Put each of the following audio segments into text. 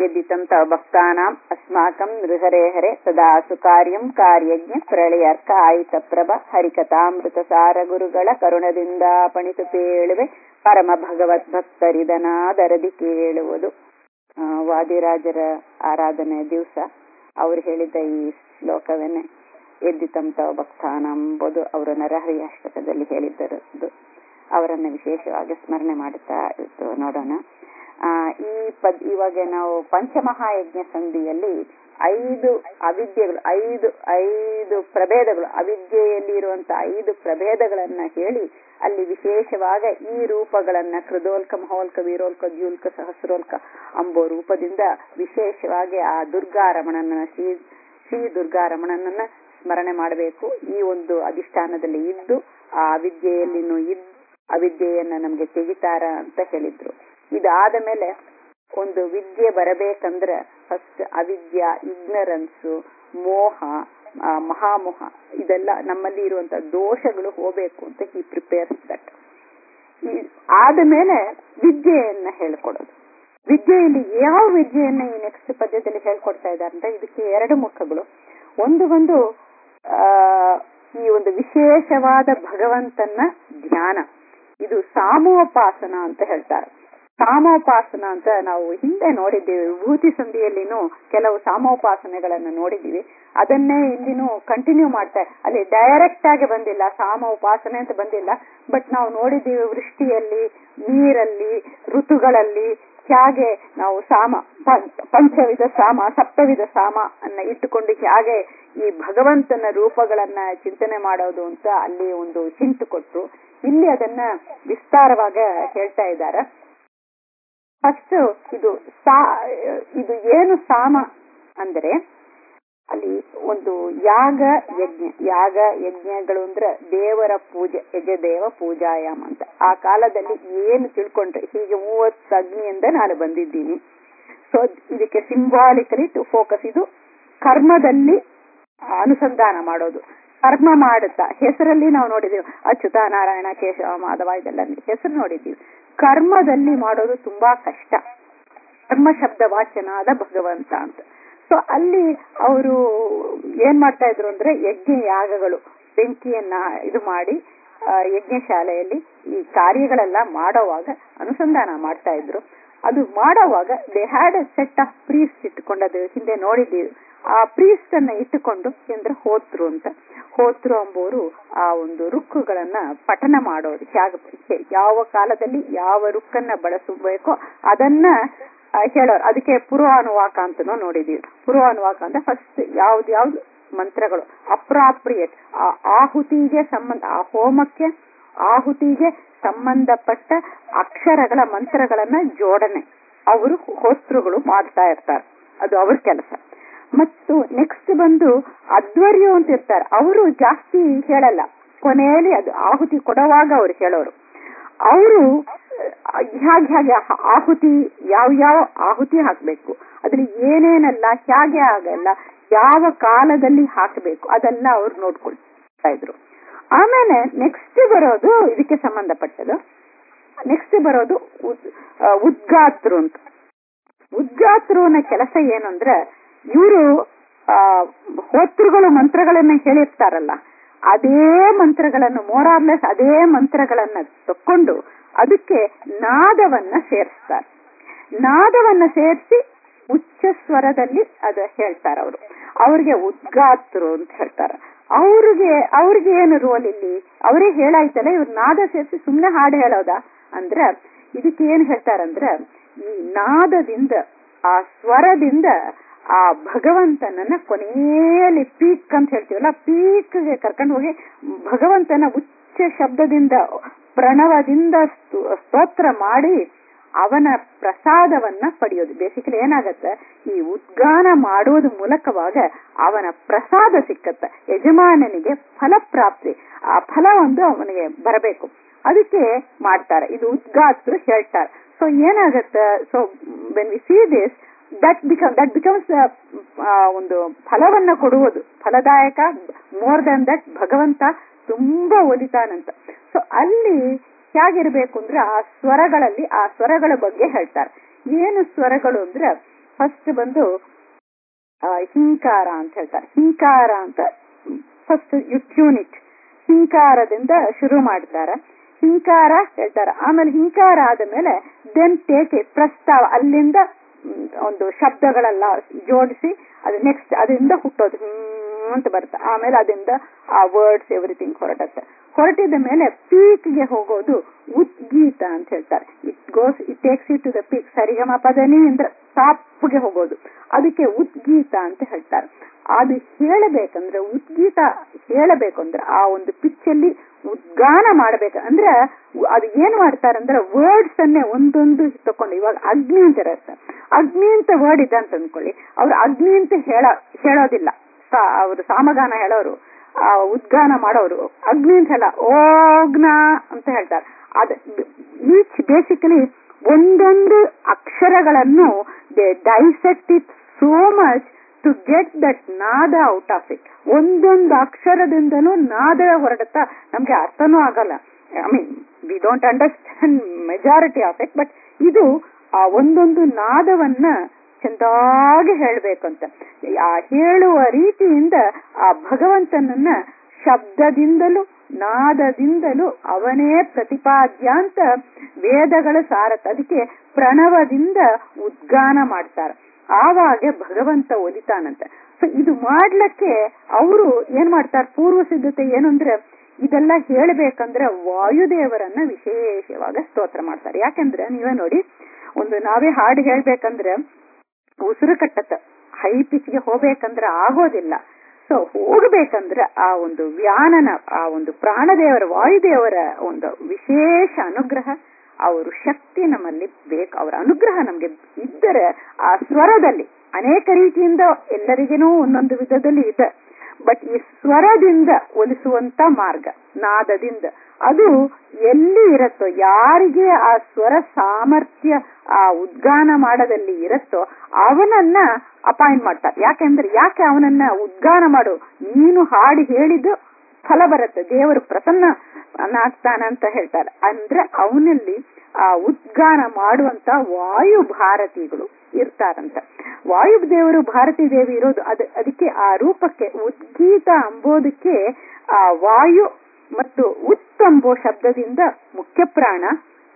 यद्दितं तव भक्तानाम् अस्माकं नृहरेहरे सदा ಸುಕಾರ್ಯಂ ಕಾರ್ಯಜ್ಞ ಪ್ರಳಯಾರ್ಕ ಆಯಿತ ಪ್ರಭ ಹರಿಕಥಾಮೃತಸಾರ ಗುರುಗಳ ಕರುಣದಿಂದ ಪಣಿತು ಪೇಳುವೆ ಪರಮ ಭಗವತ್ ಭಕ್ತರಿದನಾದರದಿ ಕೇಳುವುದು ಆ, ವಾದಿರಾಜರ ಆರಾಧನೆ ದಿವಸ ಅವರು ಹೇಳಿದ ಈ ಶ್ಲೋಕವನ್ನೇ ಎದ್ದಿತಂ ತವ ಭಕ್ತಾನ ಎಂಬುದು ಅವರು ನರಹರಿ ಅಷ್ಟಕದಲ್ಲಿ ಹೇಳಿದ್ದರದ್ದು ಅವರನ್ನು ವಿಶೇಷವಾಗಿ ಸ್ಮರಣೆ ಮಾಡುತ್ತಾ ಇತ್ತು ನೋಡೋಣ ಆ, ಈ ಪದ್ ಇವಾಗ ನಾವು ಪಂಚಮಹಾಯಜ್ಞ ಸಂಧಿಯಲ್ಲಿ ಐದು ಅವಿದ್ಯೆಗಳು ಐದು ಐದು ಪ್ರಭೇದಗಳು ಅವಿದ್ಯೆಯಲ್ಲಿ ಇರುವಂತ ಐದು ಪ್ರಭೇದಗಳನ್ನ ಹೇಳಿ ಅಲ್ಲಿ ವಿಶೇಷವಾಗ ಈ ರೂಪಗಳನ್ನ ಕೃದೋಲ್ಕ ಮಹೋಲ್ಕ ವೀರೋಲ್ಕ ದ್ಯೂಲ್ಕ ಸಹಸ್ರೋಲ್ಕ ಅಂಬೋ ರೂಪದಿಂದ ವಿಶೇಷವಾಗಿ ಆ ದುರ್ಗಾರಮಣನ ಶ್ರೀ ಶ್ರೀ ದುರ್ಗಾರಮಣನನ್ನ ಸ್ಮರಣೆ ಮಾಡಬೇಕು ಈ ಒಂದು ಅಧಿಷ್ಠಾನದಲ್ಲಿ ಇದ್ದು ಆ ಅವಿದ್ಯೆಯಲ್ಲಿನೂ ಇದ್ದು ಅವಿದ್ಯೆಯನ್ನ ನಮ್ಗೆ ತೆಗಿತಾರ ಅಂತ ಹೇಳಿದ್ರು ಇದಾದ ಮೇಲೆ ಒಂದು ವಿದ್ಯೆ ಬರಬೇಕಂದ್ರೆ ಫಸ್ಟ್ ಅವಿದ್ಯಾ ಇಗ್ನರೆನ್ಸು ಮೋಹ ಆ, ಮಹಾಮೋಹ ಇದೆಲ್ಲ ನಮ್ಮಲ್ಲಿ ಇರುವಂತ ದೋಷಗಳು ಹೋಗ್ಬೇಕು ಅಂತ ಹಿ ಪ್ರಿಪೇರ್ಸ್ ದಟ್ ಆದ ಮೇಲೆ ವಿದ್ಯೆಯನ್ನ ಹೇಳ್ಕೊಡೋದು ವಿದ್ಯೆಯಲ್ಲಿ ಯಾವ ವಿದ್ಯೆಯನ್ನ ಈ ನೆಕ್ಸ್ಟ್ ಪದ್ಯದಲ್ಲಿ ಹೇಳ್ಕೊಡ್ತಾ ಇದ್ದಾರೆ ಅಂದ್ರೆ ಇದಕ್ಕೆ ಎರಡು ಮುಖಗಳು ಒಂದು ಒಂದು ಆ ಈ ಒಂದು ವಿಶೇಷವಾದ ಭಗವಂತನ ಧ್ಯಾನ ಇದು ಸಾಮೋಪಾಸನ ಅಂತ ಹೇಳ್ತಾರೆ ಸಾಮೋಪಾಸನ ಅಂತ ನಾವು ಹಿಂದೆ ನೋಡಿದ್ದೀವಿ ವಿಭೂತಿ ಸಂಧಿಯಲ್ಲಿನೂ ಕೆಲವು ಸಾಮೋಪಾಸನೆಗಳನ್ನ ನೋಡಿದ್ದೀವಿ ಅದನ್ನೇ ಇಲ್ಲಿನೂ ಕಂಟಿನ್ಯೂ ಮಾಡ್ತಾ ಅಲ್ಲಿ ಡೈರೆಕ್ಟ್ ಆಗಿ ಬಂದಿಲ್ಲ ಸಾಮ ಉಪಾಸನೆ ಅಂತ ಬಂದಿಲ್ಲ ಬಟ್ ನಾವು ನೋಡಿದ್ದೀವಿ ವೃಷ್ಟಿಯಲ್ಲಿ ನೀರಲ್ಲಿ ಋತುಗಳಲ್ಲಿ ಹೇಗೆ ನಾವು ಸಾಮ ಪಂ- ಪಂಚವಿಧ ಸಾಮ ಸಪ್ತವಿಧ ಸಾಮ ಅನ್ನ ಇಟ್ಟುಕೊಂಡು ಹೇಗೆ ಈ ಭಗವಂತನ ರೂಪಗಳನ್ನ ಚಿಂತನೆ ಮಾಡೋದು ಅಂತ ಅಲ್ಲಿ ಒಂದು ಹಿಂಟ್ ಕೊಟ್ರು ಇಲ್ಲಿ ಅದನ್ನ ವಿಸ್ತಾರವಾಗ ಹೇಳ್ತಾ ಇದ್ದಾರೆ ಫಸ್ಟ್ ಇದು ಸಾ ಇದು ಏನು ಸಾಮ ಅಂದ್ರೆ ಅಲ್ಲಿ ಒಂದು ಯಾಗ ಯಜ್ಞ ಯಾಗ ಯಜ್ಞಗಳು ಅಂದ್ರೆ ದೇವರ ಪೂಜೆ ಯಜದೇವ ಪೂಜಾಯಾಮ ಅಂತ ಆ ಕಾಲದಲ್ಲಿ ಏನು ತಿಳ್ಕೊಂಡ್ರೆ ಹೀಗೆ ಮೂವತ್ತು ಅಗ್ನಿಯಿಂದ ನಾನು ಬಂದಿದ್ದೀನಿ ಸೊ ಇದಕ್ಕೆ ಸಿಂಬಾಲಿಕಲಿ ಟು ಫೋಕಸ್ ಇದು ಕರ್ಮದಲ್ಲಿ ಅನುಸಂಧಾನ ಮಾಡೋದು ಕರ್ಮ ಮಾಡುತ್ತಾ ಹೆಸರಲ್ಲಿ ನಾವು ನೋಡಿದ್ದೀವಿ ಅಚ್ಯುತ ನಾರಾಯಣ ಕೇಶವ ಮಾಧವ ಇದೆಲ್ಲ ಹೆಸರು ನೋಡಿದ್ದೀವಿ ಕರ್ಮದಲ್ಲಿ ಮಾಡೋದು ತುಂಬಾ ಕಷ್ಟ ಕರ್ಮ ಶಬ್ದ ವಾಚನಾದ ಭಗವಂತ ಅಂತ ಸೊ ಅಲ್ಲಿ ಅವರು ಏನ್ ಮಾಡ್ತಾ ಇದ್ರು ಅಂದ್ರೆ ಯಜ್ಞ ಯಾಗಗಳು ಬೆಂಕಿಯನ್ನ ಇದು ಮಾಡಿ ಆ, ಯಜ್ಞಶಾಲೆಯಲ್ಲಿ ಈ ಕಾರ್ಯಗಳೆಲ್ಲ ಮಾಡೋವಾಗ ಅನುಸಂಧಾನ ಮಾಡ್ತಾ ಇದ್ರು ಅದು ಮಾಡೋವಾಗ they had a set of priest ಇಟ್ಟುಕೊಂಡದು ಹಿಂದೆ ನೋಡಿದ್ದೀವಿ ಆ ಪ್ರೀಸ್ಟ್ ಅನ್ನ ಇಟ್ಟುಕೊಂಡು ಅಂದ್ರೆ ಹೋತ್ರು ಅಂತ ಹೋತ್ರು ಎಂಬುವರು ಆ ಒಂದು ರುಕ್ಕುಗಳನ್ನ ಪಠನ ಮಾಡೋದು ಹೇಗೆ ಯಾವ ಕಾಲದಲ್ಲಿ ಯಾವ ರುಕ್ಕನ್ನ ಬಳಸಬೇಕೋ ಅದನ್ನ ಆ, ಹೇಳೋರು ಅದಕ್ಕೆ ಪೂರ್ವಾನುವಾಕ ಅಂತನೂ ನೋಡಿದೀವಿ ಪೂರ್ವಾನುವಾಕ ಅಂದ್ರೆ ಫಸ್ಟ್ ಯಾವ್ದು ಯಾವ್ದು ಮಂತ್ರಗಳು ಅಪ್ರಾಪ್ರಿಯೇಟ್ ಆ ಆಹುತಿಗೆ ಸಂಬಂಧ ಆ ಹೋಮಕ್ಕೆ ಆಹುತಿಗೆ ಸಂಬಂಧಪಟ್ಟ ಅಕ್ಷರಗಳ ಮಂತ್ರಗಳನ್ನ ಜೋಡಣೆ ಅವರು ಹೋಸ್ತೃಗಳು ಮಾಡ್ತಾ ಇರ್ತಾರೆ ಅದು ಅವ್ರ ಕೆಲಸ ಮತ್ತು ನೆಕ್ಸ್ಟ್ ಬಂದು ಅಧ್ವರ್ಯು ಅಂತ ಇರ್ತಾರೆ ಅವರು ಜಾಸ್ತಿ ಹೇಳಲ್ಲ ಕೊನೆಯಲ್ಲಿ ಅದು ಆಹುತಿ ಕೊಡುವಾಗ ಅವ್ರು ಹೇಳೋರು ಅವರು ಹೇಗೆ ಹೇಗೆ ಆಹುತಿ ಯಾವ ಯಾವ ಆಹುತಿ ಹಾಕ್ಬೇಕು ಅದ್ರಲ್ಲಿ ಏನೇನೆಲ್ಲ ಹೇಗೆ ಆಗಲ್ಲ ಯಾವ ಕಾಲದಲ್ಲಿ ಹಾಕಬೇಕು ಅದೆಲ್ಲ ಅವ್ರು ನೋಡ್ಕೊಳ್ತಾ ಇದ್ರು ಆಮೇಲೆ ನೆಕ್ಸ್ಟ್ ಬರೋದು ಇದಕ್ಕೆ ಸಂಬಂಧಪಟ್ಟದು ನೆಕ್ಸ್ಟ್ ಬರೋದು ಉದ್- ಆ, ಉದ್ಗಾತ್ರು ಅಂತ ಉದ್ಗಾತ್ರುನ ಕೆಲಸ ಏನು ಅಂದ್ರೆ ಇವರು ಆ ಹೋತೃಗಳು ಮಂತ್ರಗಳನ್ನ ಹೇಳಿರ್ತಾರಲ್ಲ ಅದೇ ಮಂತ್ರಗಳನ್ನು ಮೋರಾರ್ಲೆಸ್ ಅದೇ ಮಂತ್ರಗಳನ್ನ ತಕ್ಕೊಂಡು ಅದಕ್ಕೆ ನಾದವನ್ನ ಸೇರಿಸ್ತಾರೆ ನಾದವನ್ನ ಸೇರಿಸಿ ಉಚ್ಚ ಸ್ವರದಲ್ಲಿ ಅದ ಹೇಳ್ತಾರೆ ಅವರು ಅವ್ರಿಗೆ ಉದ್ಗಾತ್ರು ಅಂತ ಹೇಳ್ತಾರೆ ಅವ್ರಿಗೆ ಅವ್ರಿಗೆ ಏನು ರೋಲ್ ಇಲ್ಲಿ ಅವರೇ ಹೇಳಾಯ್ತಲ್ಲ ಇವ್ರು ನಾದ ಸೇರಿಸಿ ಸುಮ್ನೆ ಹಾಡು ಹೇಳೋದಾ ಅಂದ್ರೆ ಇದಕ್ಕೆ ಏನ್ ಹೇಳ್ತಾರಂದ್ರೆ ಈ ನಾದದಿಂದ ಆ ಸ್ವರದಿಂದ ಆ ಭಗವಂತನನ್ನ ಕೊನೆಯಲ್ಲಿ ಪೀಕ್ ಅಂತ ಹೇಳ್ತೀವಲ್ಲ ಪೀಕ್ಗೆ ಕರ್ಕೊಂಡು ಹೋಗಿ ಭಗವಂತನ ಉಚ್ಚ ಶಬ್ದದಿಂದ ಪ್ರಣವದಿಂದ ಸ್ತೋ- ಸ್ತೋತ್ರ ಮಾಡಿ ಅವನ ಪ್ರಸಾದವನ್ನ ಪಡೆಯೋದು ಬೇಸಿಕಲಿ ಏನಾಗತ್ತೆ ಈ ಉದ್ಗಾನ ಮಾಡೋದು ಮೂಲಕವಾಗ ಅವನ ಪ್ರಸಾದ ಸಿಕ್ಕತ್ತ ಯಜಮಾನನಿಗೆ ಫಲಪ್ರಾಪ್ತಿ ಆ ಫಲ ಒಂದು ಅವನಿಗೆ ಬರಬೇಕು ಅದಕ್ಕೆ ಮಾಡ್ತಾರೆ ಇದು ಉದ್ಗಾತ್ರು ಹೇಳ್ತಾರೆ ಸೊ ಏನಾಗತ್ತೆ so when we see this that become that becomes ಒಂದು ಫಲವನ್ನ ಕೊಡುವುದು ಫಲದಾಯಕ ಮೋರ್ ದನ್ ದಟ್ ಭಗವಂತ ತುಂಬಾ ಒಲಿತಾನಂತ ಸೊ ಅಲ್ಲಿ ಹೇಗಿರ್ಬೇಕು ಅಂದ್ರೆ ಆ ಸ್ವರಗಳಲ್ಲಿ ಆ ಸ್ವರಗಳ ಬಗ್ಗೆ ಹೇಳ್ತಾರೆ ಏನು ಸ್ವರಗಳು ಅಂದ್ರೆ ಫಸ್ಟ್ ಬಂದು ಆ, ಹಿಂಕಾರ ಅಂತ ಹೇಳ್ತಾರೆ ಹಿಂಕಾರ ಅಂತ ಫಸ್ಟ್ ಯು ಟ್ಯೂನ್ ಇಟ್ ಹಿಂಕಾರದಿಂದ ಶುರು ಮಾಡ್ತಾರೆ ಹಿಂಕಾರ ಹೇಳ್ತಾರೆ ಆಮೇಲೆ ಹಿಂಕಾರ ಆದ ಮೇಲೆ ದೆನ್ ಟೇಕ್ ಇಟ್ ಪ್ರಸ್ತಾವ ಅಲ್ಲಿಂದ ಮ್, ಒಂದು ಶಬ್ದಗಳೆಲ್ಲ ಜೋಡಿಸಿ ಅದು ನೆಕ್ಸ್ಟ್ ಅದರಿಂದ ಹುಟ್ಟೋದು ಹ್ಮ್ ಅಂತ ಬರುತ್ತೆ ಆಮೇಲೆ ಅದರಿಂದ ಆ ವರ್ಡ್ಸ್ ಎವ್ರಿಥಿಂಗ್ ಹೊರಟತ್ತೆ ಹೊರಟಿದ ಮೇಲೆ ಪೀಕ್ಗೆ ಹೋಗೋದು ಉದ್ಗೀತ ಅಂತ ಹೇಳ್ತಾರೆ it goes it takes it to the peak ಸರಿಗಮ ಪದನಿ ಅಂದ್ರೆ ಟಾಪ್ಗೆ ಹೋಗೋದು ಅದಕ್ಕೆ ಉದ್ಗೀತ ಅಂತ ಹೇಳ್ತಾರೆ ಅದು ಹೇಳಬೇಕಂದ್ರೆ ಉದ್ಗೀತ ಹೇಳಬೇಕಂದ್ರೆ ಆ ಒಂದು ಪಿಚ್ಚಲ್ಲಿ ಉದ್ಗಾನ ಮಾಡ್ಬೇಕು ಅಂದ್ರೆ ಅದು ಏನ್ ಮಾಡ್ತಾರೆ ಅಂದ್ರೆ ವರ್ಡ್ಸ್ ಅನ್ನೇ ಒಂದೊಂದು ತಕೊಂಡು ಇವಾಗ ಅಗ್ನಿ ಅಂತ ಇರುತ್ತೆ ಅಗ್ನಿ ಅಂತ ವರ್ಡ್ ಇದೆ ಅಂತ ಅಂದ್ಕೊಳ್ಳಿ ಅವ್ರು ಅಗ್ನಿ ಅಂತ ಹೇಳ ಹೇಳೋದಿಲ್ಲ ಅವರು ಸಾಮಗಾನ ಹೇಳೋರು ಆ ಉದ್ಗಾನ ಮಾಡೋರು ಅಗ್ನಿ ಅಂತ ಹೇಳ ಓಗ್ನ ಅಂತ ಹೇಳ್ತಾರೆ ಅದ ಈಚ್ ಬೇಸಿಕಲಿ ಒಂದೊಂದು ಅಕ್ಷರಗಳನ್ನು they dissect it so much to get that nada out of it ಒಂದೊಂದು ಅಕ್ಷರದಿಂದಲೂ ನಾದ ಹೊರಡುತ್ತಾ ನಮ್ಗೆ ಅರ್ಥನೂ ಆಗಲ್ಲ I mean we don't understand majority of it but ಇದು ಆ ಒಂದೊಂದು ನಾದವನ್ನ ಚೆಂದಾಗಿ ಹೇಳಬೇಕಂತ ಆ ಹೇಳುವ ರೀತಿಯಿಂದ ಆ ಭಗವಂತನನ್ನ ಶಬ್ದದಿಂದಲೂ ನಾದದಿಂದಲೂ ಅವನೇ ಪ್ರತಿಪಾದ್ಯ ಅಂತ ವೇದಗಳ ಸಾರತ್ ಅದಕ್ಕೆ ಪ್ರಣವದಿಂದ ಉದ್ಗಾನ ಮಾಡ್ತಾರೆ ಆವಾಗ ಭಗವಂತ ಒಲಿತಾನಂತೆ ಸೊ ಇದು ಮಾಡ್ಲಿಕ್ಕೆ ಅವರು ಏನ್ ಮಾಡ್ತಾರೆ ಪೂರ್ವ ಸಿದ್ಧತೆ ಏನು ಅಂದ್ರೆ ಇದೆಲ್ಲ ಹೇಳ್ಬೇಕಂದ್ರೆ ವಾಯುದೇವರನ್ನ ವಿಶೇಷವಾಗಿ ಸ್ತೋತ್ರ ಮಾಡ್ತಾರೆ ಯಾಕಂದ್ರೆ ನೀವೇ ನೋಡಿ ಒಂದು ನಾವೇ ಹಾಡು ಹೇಳ್ಬೇಕಂದ್ರೆ ಉಸಿರು ಕಟ್ಟತ್ತ ಹೈ ಪಿಚ್ಗೆ ಹೋಗ್ಬೇಕಂದ್ರೆ ಆಗೋದಿಲ್ಲ ಸೊ ಹೋಗ್ಬೇಕಂದ್ರೆ ಆ ಒಂದು ವ್ಯಾನನ ಆ ಒಂದು ಪ್ರಾಣದೇವರ ವಾಯುದೇವರ ಒಂದು ವಿಶೇಷ ಅನುಗ್ರಹ ಅವರು ಶಕ್ತಿ ನಮ್ಮಲ್ಲಿ ಬೇಕು ಅವರ ಅನುಗ್ರಹ ನಮ್ಗೆ ಇದ್ದರೆ ಆ ಸ್ವರದಲ್ಲಿ ಅನೇಕ ರೀತಿಯಿಂದ ಎಲ್ಲರಿಗೇನೂ ಒಂದೊಂದು ವಿಧದಲ್ಲಿ ಇದೆ ಬಟ್ ಈ ಸ್ವರದಿಂದ ಒಲಿಸುವಂತ ಮಾರ್ಗ ನಾದದಿಂದ ಅದು ಎಲ್ಲಿ ಇರುತ್ತೋ ಯಾರಿಗೆ ಆ ಸ್ವರ ಸಾಮರ್ಥ್ಯ ಆ ಉದ್ಗಾನ ಮಾಡದಲ್ಲಿ ಇರುತ್ತೋ ಅವನನ್ನ ಅಪಾಯಿಂಟ್ ಮಾಡ್ತಾರೆ ಯಾಕೆಂದ್ರೆ ಯಾಕೆ ಅವನನ್ನ ಉದ್ಗಾನ ಮಾಡು ನೀನು ಹಾಡು ಹೇಳಿದ್ದು ಫಲ ಬರುತ್ತೆ ದೇವರು ಪ್ರಸನ್ನ ಆಗ್ತಾನಂತ ಹೇಳ್ತಾರೆ ಅಂದ್ರೆ ಅವನಲ್ಲಿ ಆ ಉದ್ಗಾನ ಮಾಡುವಂತ ವಾಯು ಭಾರತಿಗಳು ಇರ್ತಾರಂತ ವಾಯುದೇವರು ಭಾರತೀ ದೇವಿ ಇರೋದು ಅದ ಅದಕ್ಕೆ ಆ ರೂಪಕ್ಕೆ ಉದ್ಗೀತ ಅಂಬೋದಕ್ಕೆ ಆ ವಾಯು ಮತ್ತು ಉತ್ ಅಂಬೋ ಶಬ್ದದಿಂದ ಮುಖ್ಯ ಪ್ರಾಣ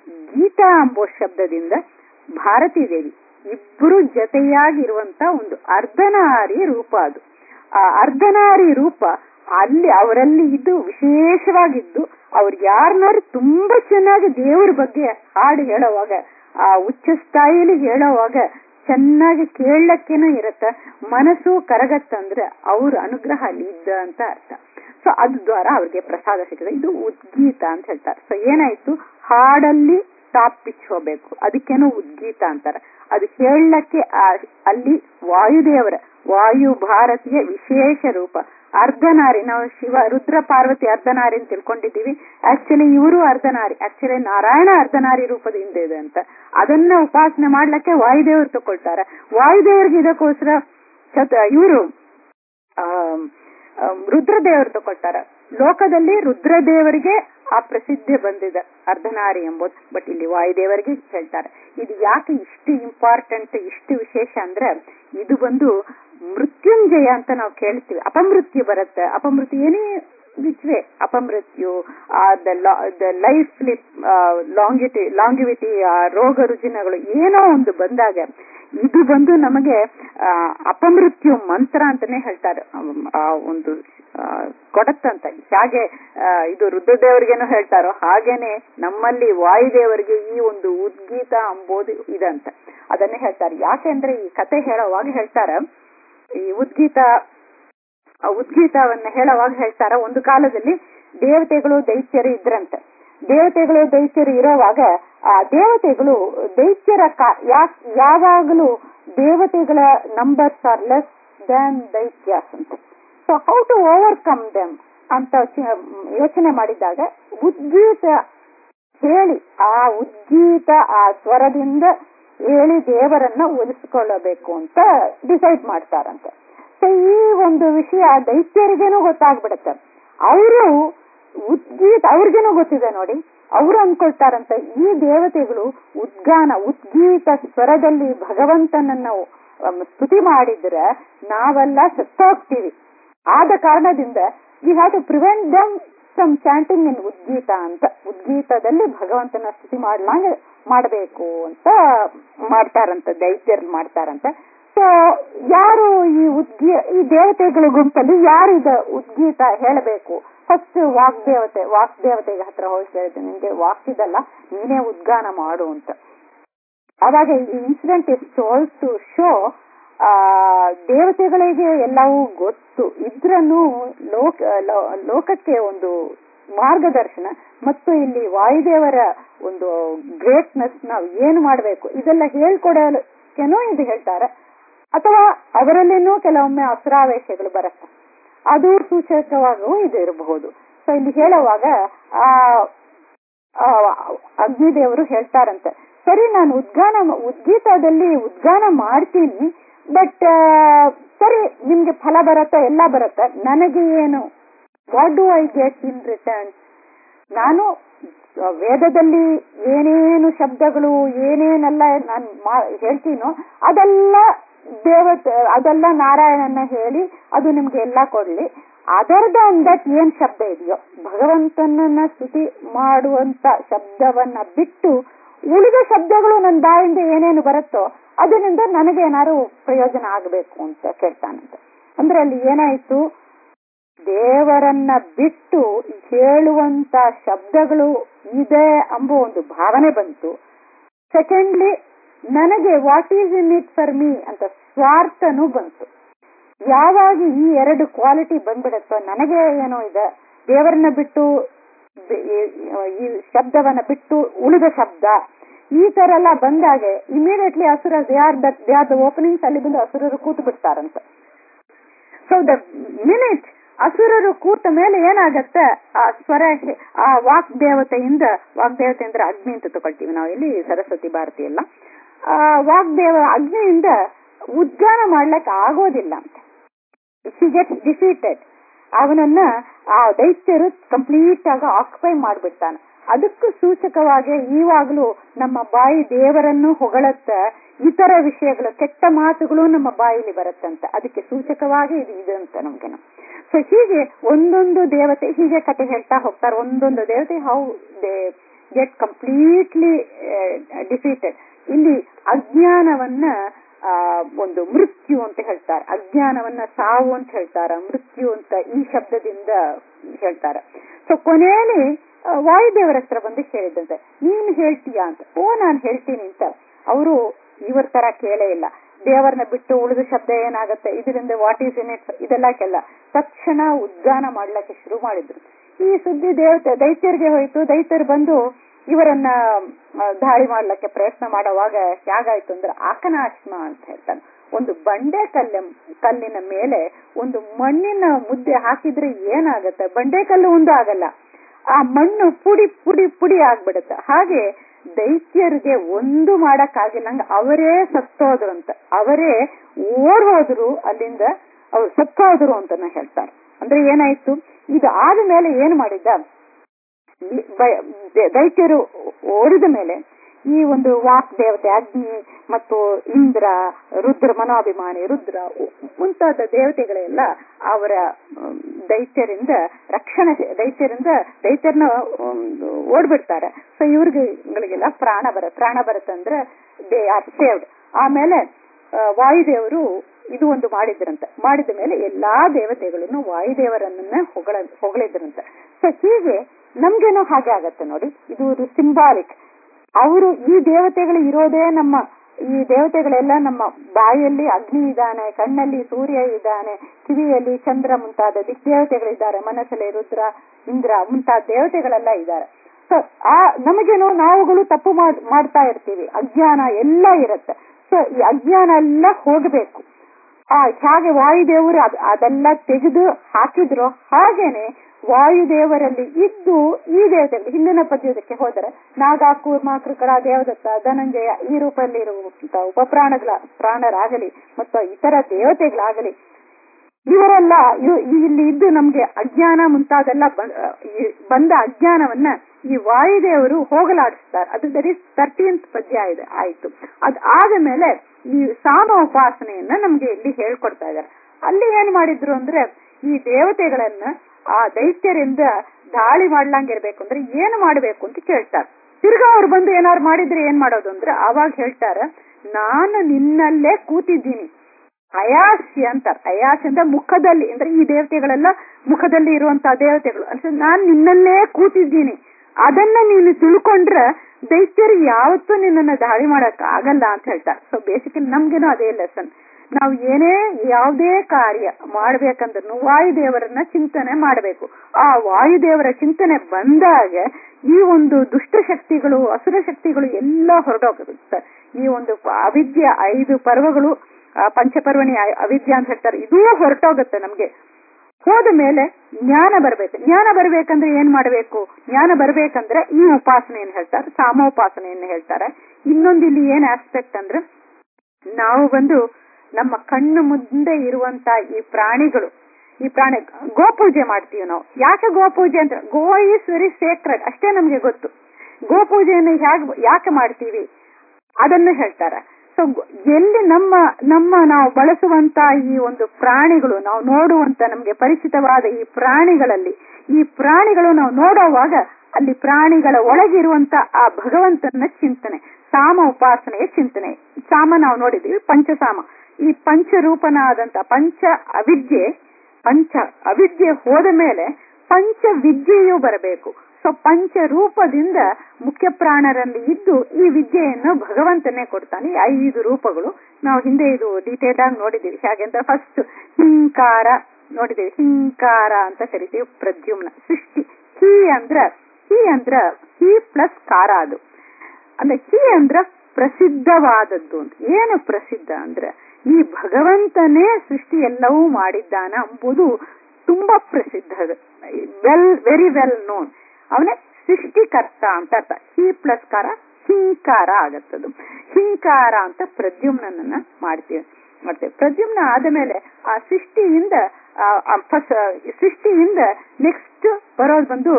ಗೀತಾ ಅಂಬೋ ಶಬ್ದದಿಂದ ಭಾರತೀ ದೇವಿ ಇಬ್ಬರು ಜತೆಯಾಗಿರುವಂತ ಒಂದು ಅರ್ಧನಾರಿ ರೂಪ ಅದು ಆ ಅರ್ಧನಾರಿ ರೂಪ ಅಲ್ಲಿ ಅವರಲ್ಲಿ ಇದು ವಿಶೇಷವಾಗಿದ್ದು ಅವ್ರು ಯಾರನ್ನಾರು ತುಂಬಾ ಚೆನ್ನಾಗಿ ದೇವರ ಬಗ್ಗೆ ಹಾಡು ಹೇಳೋವಾಗ ಆ ಉಚ್ಚ ಸ್ಥಾಯಿಲಿ ಹೇಳೋವಾಗ ಚೆನ್ನಾಗಿ ಕೇಳಕ್ಕೇನೋ ಇರತ್ತ ಮನಸ್ಸು ಕರಗತ್ತಂದ್ರೆ ಅವ್ರ ಅನುಗ್ರಹ ಅಲ್ಲಿ ಇದ್ದ ಅಂತ ಅರ್ಥ ಸೊ ಅದ್ ದ್ವಾರ ಅವ್ರಿಗೆ ಪ್ರಸಾದ ಸಿಕ್ಕಿದೆ ಇದು ಉದ್ಗೀತ ಅಂತ ಹೇಳ್ತಾರೆ ಸೊ ಏನಾಯ್ತು ಹಾಡಲ್ಲಿ ಟಾಪ್ ಪಿಚ್ ಹೋಗ್ಬೇಕು ಅದಕ್ಕೇನೋ ಉದ್ಗೀತ ಅಂತಾರೆ ಅದು ಹೇಳಕ್ಕೆ ಅಲ್ಲಿ ವಾಯುದೇವರ ವಾಯು ಭಾರತೀಯ ವಿಶೇಷ ರೂಪ ಅರ್ಧನಾರಿ ನಾವು ಶಿವ ರುದ್ರ ಪಾರ್ವತಿ ಅರ್ಧನಾರಿ ಅಂತ ತಿಳ್ಕೊಂಡಿದ್ದೀವಿ ಆಕ್ಚುಲಿ ಇವರು ಅರ್ಧನಾರಿ ಆಕ್ಚುಲಿ ನಾರಾಯಣ ಅರ್ಧನಾರಿ ರೂಪದಿಂದ ಇದೆ ಅಂತ ಅದನ್ನ ಉಪಾಸನೆ ಮಾಡ್ಲಿಕ್ಕೆ ವಾಯುದೇವರು ತಗೊಳ್ತಾರೆ ವಾಯುದೇವರಿಗೆ ಇದಕ್ಕೋಸ್ಕರ ಇವರು ರುದ್ರದೇವರು ತಗೊಳ್ತಾರೆ ಲೋಕದಲ್ಲಿ ರುದ್ರದೇವರಿಗೆ ಆ ಪ್ರಸಿದ್ಧಿ ಬಂದಿದೆ ಅರ್ಧನಾರಿ ಎಂಬುದು ಬಟ್ ಇಲ್ಲಿ ವಾಯುದೇವರಿಗೆ ಹೇಳ್ತಾರೆ ಇದು ಯಾಕೆ ಇಷ್ಟು ಇಂಪಾರ್ಟೆಂಟ್ ಇಷ್ಟು ವಿಶೇಷ ಅಂದ್ರೆ ಇದು ಬಂದು ಮೃತ್ಯುಂಜಯ ಅಂತ ನಾವು ಕೇಳ್ತೀವಿ ಅಪಮೃತ್ಯು ಬರುತ್ತೆ ಅಪಮೃತ್ಯು ಏನೇ ವಿಚ್ವೇ ಅಪಮೃತ್ಯು ದ ಲೈಫ್ ಲಾಂಗಿಟಿ ಲಾಂಗಿವಿಟಿ ರೋಗ ರುಜಿನಗಳು ಏನೋ ಒಂದು ಬಂದಾಗ ಇದು ಬಂದು ನಮಗೆ ಅಪಮೃತ್ಯು ಮಂತ್ರ ಅಂತಾನೆ ಹೇಳ್ತಾರೆ ಆ ಒಂದು ಕೊಡತ್ತಂತ ಹೇಗೆ ಇದು ರುದ್ರದೇವರಿಗೇನು ಹೇಳ್ತಾರೋ ಹಾಗೇನೆ ನಮ್ಮಲ್ಲಿ ವಾಯುದೇವರಿಗೆ ಈ ಒಂದು ಉದ್ಗೀತ ಅಂಬೋದು ಇದಂತ ಅದನ್ನೇ ಹೇಳ್ತಾರೆ ಯಾಕೆಂದ್ರೆ ಈ ಕತೆ ಹೇಳೋವಾಗ ಹೇಳ್ತಾರ ಈ ಉದ್ಗೀತ ಉದ್ಗೀತವನ್ನ ಹೇಳುವಾಗ ಹೇಳ್ತಾರ ಒಂದು ಕಾಲದಲ್ಲಿ ದೇವತೆಗಳು ದೈತ್ಯರು ಇದ್ರಂತೆ ದೇವತೆಗಳು ದೈತ್ಯರು ಇರೋವಾಗ ಆ ದೇವತೆಗಳು ದೈತ್ಯರ ಯಾವಾಗಲೂ ದೇವತೆಗಳ numbers are less than daityas ಅಂತ so how to overcome them ಅಂತ ಯೋಚನೆ ಮಾಡಿದಾಗ ಉದ್ಗೀತ ಹೇಳಿ ಆ ಉದ್ಗೀತ ಆ ಸ್ವರದಿಂದ ಹೇಳಿ ದೇವರನ್ನ ಒಲಿಸಿಕೊಳ್ಳಬೇಕು ಅಂತ ಡಿಸೈಡ್ ಮಾಡ್ತಾರಂತೆ ಸೊ ಈ ಒಂದು ವಿಷಯ ದೈತ್ಯರಿಗೇನು ಗೊತ್ತಾಗ್ಬಿಡುತ್ತೆ ಅವರು ಉದ್ಗೀತ ಅವ್ರಿಗೇನು ಗೊತ್ತಿದೆ ನೋಡಿ ಅವರು ಅನ್ಕೊಳ್ತಾರಂತೆ ಈ ದೇವತೆಗಳು ಉದ್ಗಾನ ಉದ್ಗೀತ ಸ್ವರದಲ್ಲಿ ಭಗವಂತನನ್ನ ಅಮ್, ಸ್ತುತಿ ಮಾಡಿದ್ರೆ ನಾವೆಲ್ಲ ಸತ್ತೋಗ್ತೀವಿ ಆದ ಕಾರಣದಿಂದ we have to prevent them some chanting in udgitha ಅಂತ ಉದ್ಗೀತದಲ್ಲಿ ಭಗವಂತನ ಸ್ತುತಿ ಮಾಡ್ಲಾಂಗ ಮಾಡಬೇಕು ಅಂತ ಮಾಡ್ತಾರಂತ ದೈತ್ಯರು ಮಾಡ್ತಾರಂತ ಸೊ ಯಾರು ಈ ಉದ್ಗೀ ಈ ದೇವತೆಗಳ ಗುಂಪಲ್ಲಿ ಯಾರು ಇದು ಉದ್ಗೀತ ಹೇಳಬೇಕು ಫಸ್ಟ್ ವಾಗ್ದೇವತೆ ವಾಗ್ದೇವತೆಗೆ ಹತ್ರ ಹೋಗಿ ಹೇಳಿದೆ ನಿನ್ಗೆ ವಾಕ್ತಿದಲ್ಲ ನೀನೇ ಉದ್ಗಾನ ಮಾಡು ಅಂತ ಅವಾಗ ಈ incident is told to show ಆ ದೇವತೆಗಳಿಗೆ ಎಲ್ಲವೂ ಗೊತ್ತು ಇದ್ರನ್ನು ಲೋಕ ಲೋ- ಲೋಕಕ್ಕೆ ಒಂದು ಮಾರ್ಗದರ್ಶನ ಮತ್ತು ಇಲ್ಲಿ ವಾಯುದೇವರ ಒಂದು ಗ್ರೇಟ್ನೆಸ್ ನಾವು ಏನು ಮಾಡಬೇಕು ಇದೆಲ್ಲ ಹೇಳ್ಕೊಡೋಕೆನೂ ಇದು ಹೇಳ್ತಾರೆ ಅಥವಾ ಅವರಲ್ಲೇನೂ ಕೆಲವೊಮ್ಮೆ ಅಸುರಾವೇಶಗಳು ಬರುತ್ತೆ ಅದು ಸೂಚಕವಾಗೂ ಇದು ಇರಬಹುದು ಸೊ ಇಲ್ಲಿ ಹೇಳುವಾಗ ಆ ಆ, ಅಗ್ನಿದೇವರು ಹೇಳ್ತಾರಂತೆ ಸರಿ ನಾನು ಉದ್ಗಾನ ಉದ್ಗೀತದಲ್ಲಿ ಉದ್ಗಾನ ಮಾಡ್ತೀನಿ ಬಟ್ ಸರಿ ನಿಮ್ಗೆ ಫಲ ಬರತ್ತೆ ಎಲ್ಲ ಬರುತ್ತೆ ನನಗೆ ಏನು what do I get in return ನಾನು ವೇದದಲ್ಲಿ ಏನೇನು ಶಬ್ದಗಳು ಏನೇನೆಲ್ಲ ನಾನು ಹೇಳ್ತೀನೋ ಅದೆಲ್ಲ ದೇವತೆ ಅದೆಲ್ಲ ನಾರಾಯಣನ ಹೇಳಿ ಅದು ನಿಮ್ಗೆ ಎಲ್ಲ ಕೊಡ್ಲಿ ಅದರ್ ದನ್ ದಟ್ ಏನ್ ಶಬ್ದ ಇದೆಯೋ ಭಗವಂತನನ್ನ ಸ್ತುತಿ ಮಾಡುವಂತ ಶಬ್ದವನ್ನ ಬಿಟ್ಟು ಉಳಿದ ಶಬ್ದಗಳು ನನ್ನ ಬಾಯಿಂದ ಏನೇನು ಬರುತ್ತೋ ಅದರಿಂದ ನನಗೆ ಏನಾದ್ರು ಪ್ರಯೋಜನ ಆಗಬೇಕು ಅಂತ ಕೇಳ್ತಾನಂತೆ ಅಂದ್ರೆ ಅಲ್ಲಿ ಏನಾಯ್ತು ದೇವರನ್ನ ಬಿಟ್ಟು ಹೇಳುವಂತ ಶಬ್ದಗಳು ಇದೆ ಎಂಬ ಒಂದು ಭಾವನೆ ಬಂತು ಸೆಕೆಂಡ್ಲಿ ನನಗೆ what is in it for me ಅಂತ ಸ್ವಾರ್ಥನೂ ಬಂತು ಯಾವಾಗ ಈ ಎರಡು ಕ್ವಾಲಿಟಿ ಬಂದ್ಬಿಡುತ್ತೋ ನನಗೆ ಏನೋ ಇದೆ ದೇವರನ್ನ ಬಿಟ್ಟು ಬೆ- ಈ- ಈ ಶಬ್ದವನ್ನ ಬಿಟ್ಟು ಉಳಿದ ಶಬ್ದ ಈ ತರ ಎಲ್ಲ ಬಂದಾಗೆ immediately asura they are the they are the openings ಅಲ್ಲಿ ಬಂದು ಹಸುರರು ಕೂತು ಬಿಡ್ತಾರಂತ ಸೊ ದ ಮಿನಿಟ್ ಅಸುರರು ಕೂತ ಮೇಲೆ ಏನಾಗತ್ತೆ ಆ ಸ್ವರ ಆ ವಾಕ್ ದೇವತೆಯಿಂದ ವಾಗ್ದೇವತೆ ಅಂದ್ರೆ ಅಗ್ನಿ ಅಂತ ತಗೊಳ್ತೀವಿ ನಾವು ಇಲ್ಲಿ ಸರಸ್ವತಿ ಭಾರತಿ ಎಲ್ಲ ಆ ವಾಗ್ದೇವ ಅಗ್ನಿಯಿಂದ ಉದ್ಗಾನ ಮಾಡ್ಲಿಕ್ಕೆ ಆಗೋದಿಲ್ಲ ಅಂತ ಹಿ ಗೆಟ್ಸ್ ಡಿಫೀಟೆಡ್ ಅವನನ್ನ ಆ ದೈತ್ಯರು ಕಂಪ್ಲೀಟ್ ಆಗಿ ಆಕ್ಯುಪೈ ಮಾಡ್ಬಿಡ್ತಾನೆ ಅದಕ್ಕೂ ಸೂಚಕವಾಗಿ ಈವಾಗ್ಲೂ ನಮ್ಮ ಬಾಯಿ ದೇವರನ್ನು ಹೊಗಳತ್ತ ಇತರ ವಿಷಯಗಳು ಕೆಟ್ಟ ಮಾತುಗಳು ನಮ್ಮ ಬಾಯಿಲಿ ಬರುತ್ತಂತ ಅದಕ್ಕೆ ಸೂಚಕವಾಗಿ ಇದು ಇದು ಅಂತ ನಮ್ಗೆ ಸೊ ಹೀಗೆ ಒಂದೊಂದು ದೇವತೆ ಹೀಗೆ ಕತೆ ಹೇಳ್ತಾ ಹೋಗ್ತಾರೆ ಒಂದೊಂದು ದೇವತೆ how they get completely defeated ಇಲ್ಲಿ ಅಜ್ಞಾನವನ್ನ ಆ, ಒಂದು ಮೃತ್ಯು ಅಂತ ಹೇಳ್ತಾರೆ ಅಜ್ಞಾನವನ್ನ ಸಾವು ಅಂತ ಹೇಳ್ತಾರ ಮೃತ್ಯು ಅಂತ ಈ ಶಬ್ದದಿಂದ ಹೇಳ್ತಾರೆ ಸೊ ಕೊನೆಯಲ್ಲಿ ಆ, ವಾಯುದೇವರ ಹತ್ರ ಬಂದು ಕೇಳಿದಂತೆ ನೀನ್ ಹೇಳ್ತೀಯಾ ಅಂತ ಓ ನಾನ್ ಹೇಳ್ತೀನಿ ಅಂತ ಅವರು ಇವ್ರ ತರ ಕೇಳೇ ಇಲ್ಲ ದೇವರನ್ನ ಬಿಟ್ಟು ಉಳಿದ ಶಬ್ದ ಏನಾಗುತ್ತೆ ಇದರಿಂದ ವಾಟ್ ಈಸ್ ಇನ್ ಇಟ್ ಇದೆಲ್ಲ ಕೆಲ್ಲ ತಕ್ಷಣ ಉದ್ಗಾನ ಮಾಡ್ಲಿಕ್ಕೆ ಶುರು ಮಾಡಿದ್ರು ಈ ಸುದ್ದಿ ದೇವತೆ ದೈತ್ಯರಿಗೆ ಹೋಯ್ತು ದೈತ್ಯರು ಬಂದು ಇವರನ್ನ ಆ, ದಾಳಿ ಮಾಡ್ಲಿಕ್ಕೆ ಪ್ರಯತ್ನ ಮಾಡುವಾಗ ಹೇಗಾಯ್ತು ಅಂದ್ರೆ ಆಕನಾಶ್ಮ ಅಂತ ಹೇಳ್ತಾನೆ ಒಂದು ಬಂಡೆ ಕಲ್ಲ ಕಲ್ಲಿನ ಮೇಲೆ ಒಂದು ಮಣ್ಣಿನ ಮುದ್ದೆ ಹಾಕಿದ್ರೆ ಏನಾಗತ್ತೆ ಬಂಡೆ ಕಲ್ಲು ಒಂದು ಆಗಲ್ಲ ಆ ಮಣ್ಣು ಪುಡಿ ಪುಡಿ ಪುಡಿ ಆಗ್ಬಿಡುತ್ತೆ ಹಾಗೆ ದೈತ್ಯರಿಗೆ ಒಂದು ಮಾಡಕ್ಕಾಗಿಲ್ಲ ಹಂಗ ಅವರೇ ಸತ್ತೋದ್ರು ಅಂತ ಅವರೇ ಓಡ್ ಹೋದ್ರು ಅಲ್ಲಿಂದ ಅವ್ರು ಸತ್ತೋದ್ರು ಅಂತ ಹೇಳ್ತಾರೆ ಅಂದ್ರೆ ಏನಾಯ್ತು ಇದು ಆದ ಮೇಲೆ ಏನ್ ಮಾಡಿದ್ದ ಈ ಬ- ದ- ದೈತ್ಯರು ಓಡಿದ ಮೇಲೆ ಈ ಒಂದು ವಾಕ್ ದೇವತೆ ಅಗ್ನಿ ಮತ್ತು ಇಂದ್ರ ರುದ್ರ ಮನೋಭಿಮಾನಿ ರುದ್ರ ಉ- ಮುಂತಾದ ದೇವತೆಗಳೆಲ್ಲ ಅವರ ಮ್, ದೈತ್ಯರಿಂದ ರಕ್ಷಣೆ ದೈತ್ಯರಿಂದ ದೈತ್ಯರನ್ನ ಒಂದು ಓಡ್ಬಿಡ್ತಾರೆ ಸೊ ಇವ್ರಿಗೆಲ್ಲ ಪ್ರಾಣ ಬರ ಪ್ರಾಣ ಬರುತ್ತಂದ್ರೆ ದೇ ಆರ್ ಸೇವ್ಡ್ ಆಮೇಲೆ ಆ, ವಾಯುದೇವರು ಇದು ಒಂದು ಮಾಡಿದ್ರಂತ ಮಾಡಿದ ಮೇಲೆ ಎಲ್ಲಾ ದೇವತೆಗಳನ್ನು ವಾಯುದೇವರನ್ನ ಹೊಗಳ ಹೊಗಳಿದ್ರಂತ ಸೊ ಹೀಗೆ ನಮ್ಗೇನೋ ಹಾಗೆ ಆಗತ್ತೆ ನೋಡಿ ಇದು ಒಂದು ಸಿಂಬಾಲಿಕ್ ಅವರು ಈ ದೇವತೆಗಳು ಇರೋದೇ ನಮ್ಮ ಈ ದೇವತೆಗಳೆಲ್ಲ ನಮ್ಮ ಬಾಯಲ್ಲಿ ಅಗ್ನಿ ಇದ್ದಾನೆ ಕಣ್ಣಲ್ಲಿ ಸೂರ್ಯ ಇದ್ದಾನೆ ಕಿವಿಯಲ್ಲಿ ಚಂದ್ರ ಮುಂತಾದ ದಿಗ್ದೇವತೆಗಳಿದ್ದಾರೆ ಮನಸ್ಸಲ್ಲಿ ರುದ್ರ ಇಂದ್ರ ಮುಂತಾದ ದೇವತೆಗಳೆಲ್ಲ ಇದ್ದಾರೆ ಸೊ ಆ ನಮಗೇನು ನಾವುಗಳು ತಪ್ಪು ಮಾಡ್- ಮಾಡ್ತಾ ಇರ್ತೀವಿ ಅಜ್ಞಾನ ಎಲ್ಲ ಇರುತ್ತೆ ಸೊ ಈ ಅಜ್ಞಾನ ಎಲ್ಲ ಹೋಗಬೇಕು ಆ ಹಾಗೆ ವಾಯುದೇವರು ಅದ್- ಅದೆಲ್ಲ ತೆಗೆದು ಹಾಕಿದ್ರು ಹಾಗೇನೆ ವಾಯುದೇವರಲ್ಲಿ ಇದ್ದು ಈ ದೇವತೆಗಳು ಹಿಂದಿನ ಪದ್ಯದಕ್ಕೆ ಹೋದರೆ ನಾಗ ಕೂರ್ಮ ಕೃಕಡ ದೇವದತ್ತ ಧನಂಜಯ ಈ ರೂಪದಲ್ಲಿ ಇರುವಂತ ಉಪಪ್ರಾಣಗಳ ಪ್ರಾಣರಾಗಲಿ ಮತ್ತು ಇತರ ದೇವತೆಗಳಾಗಲಿ ಇವರೆಲ್ಲ ಇವ್- ಇಲ್ಲಿ ಇದ್ದು ನಮ್ಗೆ ಅಜ್ಞಾನ ಮುಂತಾದೆಲ್ಲ ಬ- ಈ ಬಂದ ಅಜ್ಞಾನವನ್ನ ಈ ವಾಯುದೇವರು ಹೋಗಲಾಡಿಸ್ತಾರೆ ಅದು ದಟ್ ಇಸ್ ತರ್ಟೀನ್ತ್ ಪದ್ಯ ಇದೆ ಆಯ್ತು ಅದ್ ಆದ ಮೇಲೆ ಈ ಸಾಮ ಉಪಾಸನೆಯನ್ನ ನಮ್ಗೆ ಇಲ್ಲಿ ಹೇಳ್ಕೊಡ್ತಾ ಇದ್ದಾರೆ ಅಲ್ಲಿ ಏನ್ ಮಾಡಿದ್ರು ಅಂದ್ರೆ ಈ ದೇವತೆಗಳನ್ನ ಆ ದೈತ್ಯರಿಂದ ದಾಳಿ ಮಾಡ್ಲಂಗಿರ್ಬೇಕು ಅಂದ್ರೆ ಏನು ಮಾಡ್ಬೇಕು ಅಂತ ಕೇಳ್ತಾರೆ ತಿರ್ಗಾ ಅವ್ರು ಬಂದು ಏನಾರು ಮಾಡಿದ್ರೆ ಏನ್ ಮಾಡೋದು ಅಂದ್ರೆ ಅವಾಗ ಹೇಳ್ತಾರ ನಾನು ನಿನ್ನಲ್ಲೇ ಕೂತಿದ್ದೀನಿ ಅಯಾಸ್ಯ ಅಂತಾರೆ ಅಯಾಸ್ಯ ಅಂದ್ರೆ ಮುಖದಲ್ಲಿ ಅಂದ್ರೆ ಈ ದೇವತೆಗಳೆಲ್ಲ ಮುಖದಲ್ಲಿ ಇರುವಂತಹ ದೇವತೆಗಳು ಅಂದ್ರೆ ನಾನ್ ನಿನ್ನಲ್ಲೇ ಕೂತಿದ್ದೀನಿ ಅದನ್ನ ನೀನು ತಿಳ್ಕೊಂಡ್ರೆ ದೈತ್ಯರು ಯಾವತ್ತೂ ನಿನ್ನನ್ನ ದಾಳಿ ಮಾಡಕ್ ಆಗಲ್ಲ ಅಂತ ಹೇಳ್ತಾರೆ ಸೊ ಬೇಸಿಕಲಿ ನಮ್ಗೇನು ಅದೇ ಲೆಸನ್ ನಾವು ಏನೇ ಯಾವುದೇ ಕಾರ್ಯ ಮಾಡ್ಬೇಕಂದ್ರೂ ವಾಯುದೇವರನ್ನ ಚಿಂತನೆ ಮಾಡಬೇಕು ಆ ವಾಯುದೇವರ ಚಿಂತನೆ ಬಂದಾಗ ಈ ಒಂದು ದುಷ್ಟ ಶಕ್ತಿಗಳು ಅಸುರ ಶಕ್ತಿಗಳು ಎಲ್ಲ ಹೊರಟೋಗುತ್ತೆ ಈ ಒಂದು ಅವಿದ್ಯೆ ಐದು ಪರ್ವಗಳು ಪಂಚಪರ್ವಣಿ ಅವಿದ್ಯೆ ಅಂತ ಹೇಳ್ತಾರೆ ಇದೂ ಹೊರಟೋಗುತ್ತೆ ನಮ್ಗೆ ಹೋದ ಮೇಲೆ ಜ್ಞಾನ ಬರ್ಬೇಕು ಜ್ಞಾನ ಬರ್ಬೇಕಂದ್ರೆ ಏನ್ ಮಾಡ್ಬೇಕು ಜ್ಞಾನ ಬರ್ಬೇಕಂದ್ರೆ ಈ ಉಪಾಸನೆಯನ್ನು ಹೇಳ್ತಾರೆ ಸಾಮೋಪಾಸನೆಯನ್ನು ಹೇಳ್ತಾರೆ ಇನ್ನೊಂದು ಇಲ್ಲಿ ಏನ್ ಆಸ್ಪೆಕ್ಟ್ ಅಂದ್ರೆ ನಾವು ಬಂದು ನಮ್ಮ ಕಣ್ಣು ಮುಂದೆ ಇರುವಂತ ಈ ಪ್ರಾಣಿಗಳು ಈ ಪ್ರಾಣಿ ಗೋಪೂಜೆ ಮಾಡ್ತೀವಿ ನಾವು ಯಾಕೆ ಗೋಪೂಜೆ ಅಂತ ಗೋ ಈಸ್ ವೆರಿ ಸೇಕ್ರೆಡ್ ಅಷ್ಟೇ ನಮ್ಗೆ ಗೊತ್ತು ಗೋಪೂಜೆಯನ್ನು ಹೇಗೆ ಯಾಕೆ ಮಾಡ್ತೀವಿ ಅದನ್ನು ಹೇಳ್ತಾರೆ ಸೊ ಎಲ್ಲಿ ನಮ್ಮ ನಮ್ಮ ನಾವು ಬಳಸುವಂತ ಈ ಒಂದು ಪ್ರಾಣಿಗಳು ನಾವು ನೋಡುವಂತ ನಮ್ಗೆ ಪರಿಚಿತವಾದ ಈ ಪ್ರಾಣಿಗಳಲ್ಲಿ ಈ ಪ್ರಾಣಿಗಳು ನಾವು ನೋಡುವಾಗ ಅಲ್ಲಿ ಪ್ರಾಣಿಗಳ ಒಳಗಿರುವಂತ ಆ ಭಗವಂತನ ಚಿಂತನೆ ಸಾಮ ಉಪಾಸನೆಯ ಚಿಂತನೆ ಸಾಮ ನಾವು ನೋಡಿದೀವಿ ಪಂಚಸಾಮ ಈ ಪಂಚರೂಪನಾದಂತ ಪಂಚ ಅವಿದ್ಯೆ ಪಂಚ ಅವಿದ್ಯೆ ಹೋದ ಮೇಲೆ ಪಂಚ ವಿದ್ಯೆಯು ಬರಬೇಕು ಸೊ ಪಂಚ ರೂಪದಿಂದ ಮುಖ್ಯ ಪ್ರಾಣರಲ್ಲಿ ಇದ್ದು ಈ ವಿದ್ಯೆಯನ್ನು ಭಗವಂತನೇ ಕೊಡ್ತಾನೆ ಐದು ರೂಪಗಳು ನಾವು ಹಿಂದೆ ಇದು ಡೀಟೇಲ್ ಆಗಿ ನೋಡಿದೀವಿ ಹೇಗೆ ಅಂತ ಫಸ್ಟ್ ಹಿಂಕಾರ ನೋಡಿದೀವಿ ಹಿಂಕಾರ ಅಂತ ಕರಿತೀವಿ ಪ್ರದ್ಯುಮ್ನ ಸೃಷ್ಟಿ ಹಿ ಅಂದ್ರ ಹಿ ಅಂದ್ರ ಹಿ ಪ್ಲಸ್ ಕಾರ ಅದು ಅಂದ್ರೆ ಹಿ ಅಂದ್ರ ಪ್ರಸಿದ್ಧವಾದದ್ದು ಅಂತ ಏನು ಪ್ರಸಿದ್ಧ ಅಂದ್ರೆ ಈ ಭಗವಂತನೇ ಸೃಷ್ಟಿ ಎಲ್ಲವೂ ಮಾಡಿದ್ದಾನ ಎಂಬುದು ತುಂಬಾ ಪ್ರಸಿದ್ಧ ವೆಲ್ ವೆರಿ ವೆಲ್ ನೋನ್ ಅವನೇ ಸೃಷ್ಟಿಕರ್ತ ಅಂತ ಅರ್ಥ ಹಿ ಪ್ಲಸ್ ಕಾರ ಹಿಂಕಾರ ಆಗತ್ತದು ಹಿಂಕಾರ ಅಂತ ಪ್ರದ್ಯುಮ್ನನ್ನ ಮಾಡ್ತೀವಿ ಮಾಡ್ತೇವೆ ಪ್ರದ್ಯುಮ್ನ ಆದ ಮೇಲೆ ಆ ಸೃಷ್ಟಿಯಿಂದ ಸೃಷ್ಟಿಯಿಂದ ನೆಕ್ಸ್ಟ್ ಬರೋದು ಬಂದು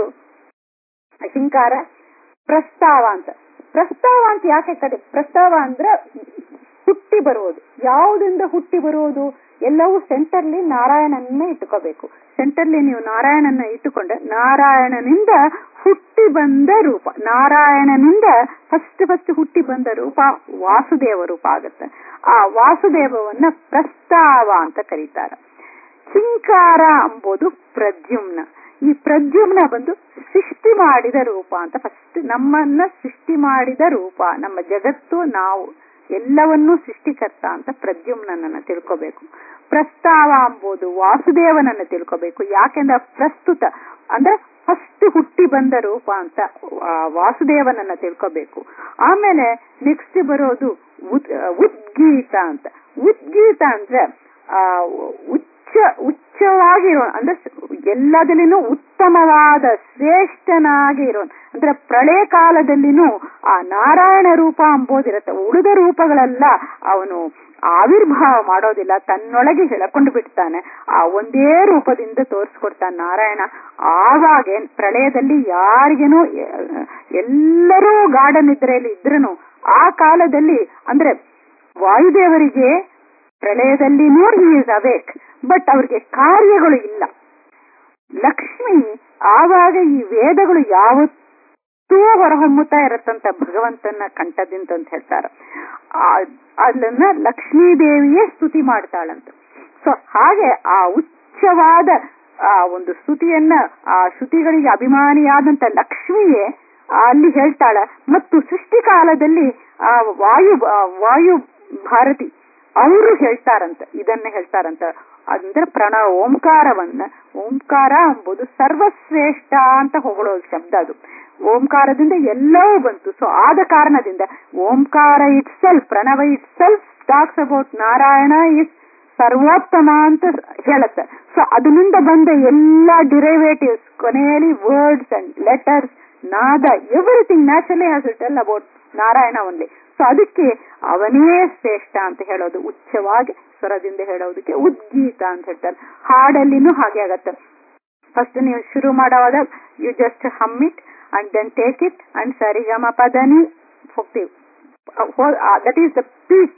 ಹಿಂಕಾರ ಪ್ರಸ್ತಾವ ಅಂತ ಪ್ರಸ್ತಾವ ಅಂತ ಯಾಕೆ ಕಡೆ ಪ್ರಸ್ತಾವ ಅಂದ್ರೆ ಹುಟ್ಟಿ ಬರುವುದು ಯಾವುದರಿಂದ ಹುಟ್ಟಿ ಬರುವುದು ಎಲ್ಲವೂ ಸೆಂಟರ್ಲಿ ನಾರಾಯಣನ್ನೇ ಇಟ್ಟುಕೋಬೇಕು ಸೆಂಟರ್ಲಿ ನೀವು ನಾರಾಯಣನ ಇಟ್ಟುಕೊಂಡ್ರೆ ನಾರಾಯಣನಿಂದ ಹುಟ್ಟಿ ಬಂದ ರೂಪ ನಾರಾಯಣನಿಂದ ಫಸ್ಟ್ ಫಸ್ಟ್ ಹುಟ್ಟಿ ಬಂದ ರೂಪ ವಾಸುದೇವ ರೂಪ ಆಗುತ್ತೆ ಆ ವಾಸುದೇವವನ್ನ ಪ್ರಸ್ತಾವ ಅಂತ ಕರೀತಾರೆ ಚಿಂಕಾರ ಎಂಬುದು ಪ್ರದ್ಯುಮ್ನ ಈ ಪ್ರದ್ಯುಮ್ನ ಬಂದು ಸೃಷ್ಟಿ ಮಾಡಿದ ರೂಪ ಅಂತ ಫಸ್ಟ್ ನಮ್ಮನ್ನ ಸೃಷ್ಟಿ ಮಾಡಿದ ರೂಪ ನಮ್ಮ ಜಗತ್ತು ನಾವು ಎಲ್ಲವನ್ನೂ ಸೃಷ್ಟಿಕರ್ತ ಅಂತ ಪ್ರದ್ಯುಮ್ನನ್ನ ತಿಳ್ಕೋಬೇಕು ಪ್ರಸ್ತಾವ ಎಂಬುದು ವಾಸುದೇವನನ್ನ ತಿಳ್ಕೋಬೇಕು ಯಾಕೆಂದ್ರೆ ಪ್ರಸ್ತುತ ಅಂದ್ರೆ ಫಸ್ಟ್ ಹುಟ್ಟಿ ಬಂದ ರೂಪ ಅಂತ ವಾಸುದೇವನನ್ನ ತಿಳ್ಕೋಬೇಕು ಆಮೇಲೆ ನೆಕ್ಸ್ಟ್ ಬರೋದು ಉದ್ಗೀತ ಅಂತ ಉದ್ಗೀತ ಅಂದ್ರೆ ಆ ಉಚ್ಚ ಉಚ್ಚವಾಗಿರೋ ಅಂದ್ರೆ ಎಲ್ಲದಲ್ಲಿನೂ ಉತ್ತಮವಾದ ಶ್ರೇಷ್ಠನಾಗಿ ಇರೋ ಅಂದ್ರೆ ಪ್ರಳಯ ಕಾಲದಲ್ಲಿನೂ ಆ ನಾರಾಯಣ ರೂಪ ಅಂಬೋದಿರತ್ತೆ ಉಳಿದ ರೂಪಗಳೆಲ್ಲ ಅವನು ಆವಿರ್ಭಾವ ಮಾಡೋದಿಲ್ಲ ತನ್ನೊಳಗೆ ಎಳಕೊಂಡು ಬಿಡ್ತಾನೆ ಆ ಒಂದೇ ರೂಪದಿಂದ ತೋರಿಸ್ಕೊಡ್ತಾನೆ ನಾರಾಯಣ ಆವಾಗ ಪ್ರಳಯದಲ್ಲಿ ಯಾರಿಗೇನು ಎಲ್ಲರೂ ಗಾಢ ನಿದ್ರೆಯಲ್ಲಿ ಇದ್ರೂ ಆ ಕಾಲದಲ್ಲಿ ಅಂದ್ರೆ ವಾಯುದೇವರಿಗೆ ಪ್ರಳಯದಲ್ಲಿನೂ ಹಿ ಇಸ್ ಅವೇಕ್ ಬಟ್ ಅವ್ರಿಗೆ ಕಾರ್ಯಗಳು ಇಲ್ಲ ಲಕ್ಷ್ಮಿ ಆವಾಗ ಈ ವೇದಗಳು ಯಾವತ್ತೂ ಹೊರಹೊಮ್ಮುತ್ತಾ ಇರತ್ತಂತ ಭಗವಂತನ ಕಂಠದಿಂದ ಅಂತ ಹೇಳ್ತಾರೆ ಅದನ್ನ ಲಕ್ಷ್ಮೀ ದೇವಿಯೇ ಸ್ತುತಿ ಮಾಡ್ತಾಳಂತ ಸೊ ಹಾಗೆ ಆ ಉಚ್ಚವಾದ ಆ ಒಂದು ಸ್ತುತಿಯನ್ನ ಆ ಶ್ರುತಿಗಳಿಗೆ ಅಭಿಮಾನಿಯಾದಂತ ಲಕ್ಷ್ಮಿಯೇ ಅಲ್ಲಿ ಹೇಳ್ತಾಳ ಮತ್ತು ಸೃಷ್ಟಿ ಕಾಲದಲ್ಲಿ ಆ ವಾಯು ವಾಯು ಭಾರತಿ ಅವರು ಹೇಳ್ತಾರಂತ ಇದನ್ನ ಹೇಳ್ತಾರಂತ ಅಂದ್ರೆ ಪ್ರಣ ಓಂಕಾರವನ್ನ ಓಂಕಾರ ಎಂಬುದು ಸರ್ವಶ್ರೇಷ್ಠ ಅಂತ ಹೊಗಳೋ ಶಬ್ದ ಅದು ಓಂಕಾರದಿಂದ ಎಲ್ಲವೂ ಬಂತು ಸೊ ಆದ ಕಾರಣದಿಂದ Omkara itself pranava itself talks about Narayana is sarvottama ಅಂತ ಹೇಳುತ್ತೆ ಸೊ ಅದರಿಂದ ಬಂದ ಎಲ್ಲ ಡಿರೈವೇಟಿವ್ಸ್ ಕೊನೆಯಲ್ಲಿ words and letters nada everything naturally has it tell about Narayana only so ಅದಕ್ಕೆ ಅವನೇ ಶ್ರೇಷ್ಠ ಅಂತ ಹೇಳೋದು ಉಚ್ಚವಾಗಿ ಸ್ವರದಿಂದ ಹೇಳೋದಕ್ಕೆ ಉದ್ಗೀತ ಅಂತ ಹೇಳ್ತಾರೆ ಹಾಡಲ್ಲಿನೂ ಹಾಗೆ ಆಗತ್ತೆ ಫಸ್ಟ್ ನೀವು ಶುರು ಮಾಡೋವಾಗ you just hum it and then take it and ಸರಿಗಮ ಪದನಿ ಹೋಗ್ತೀವಿ that is the peak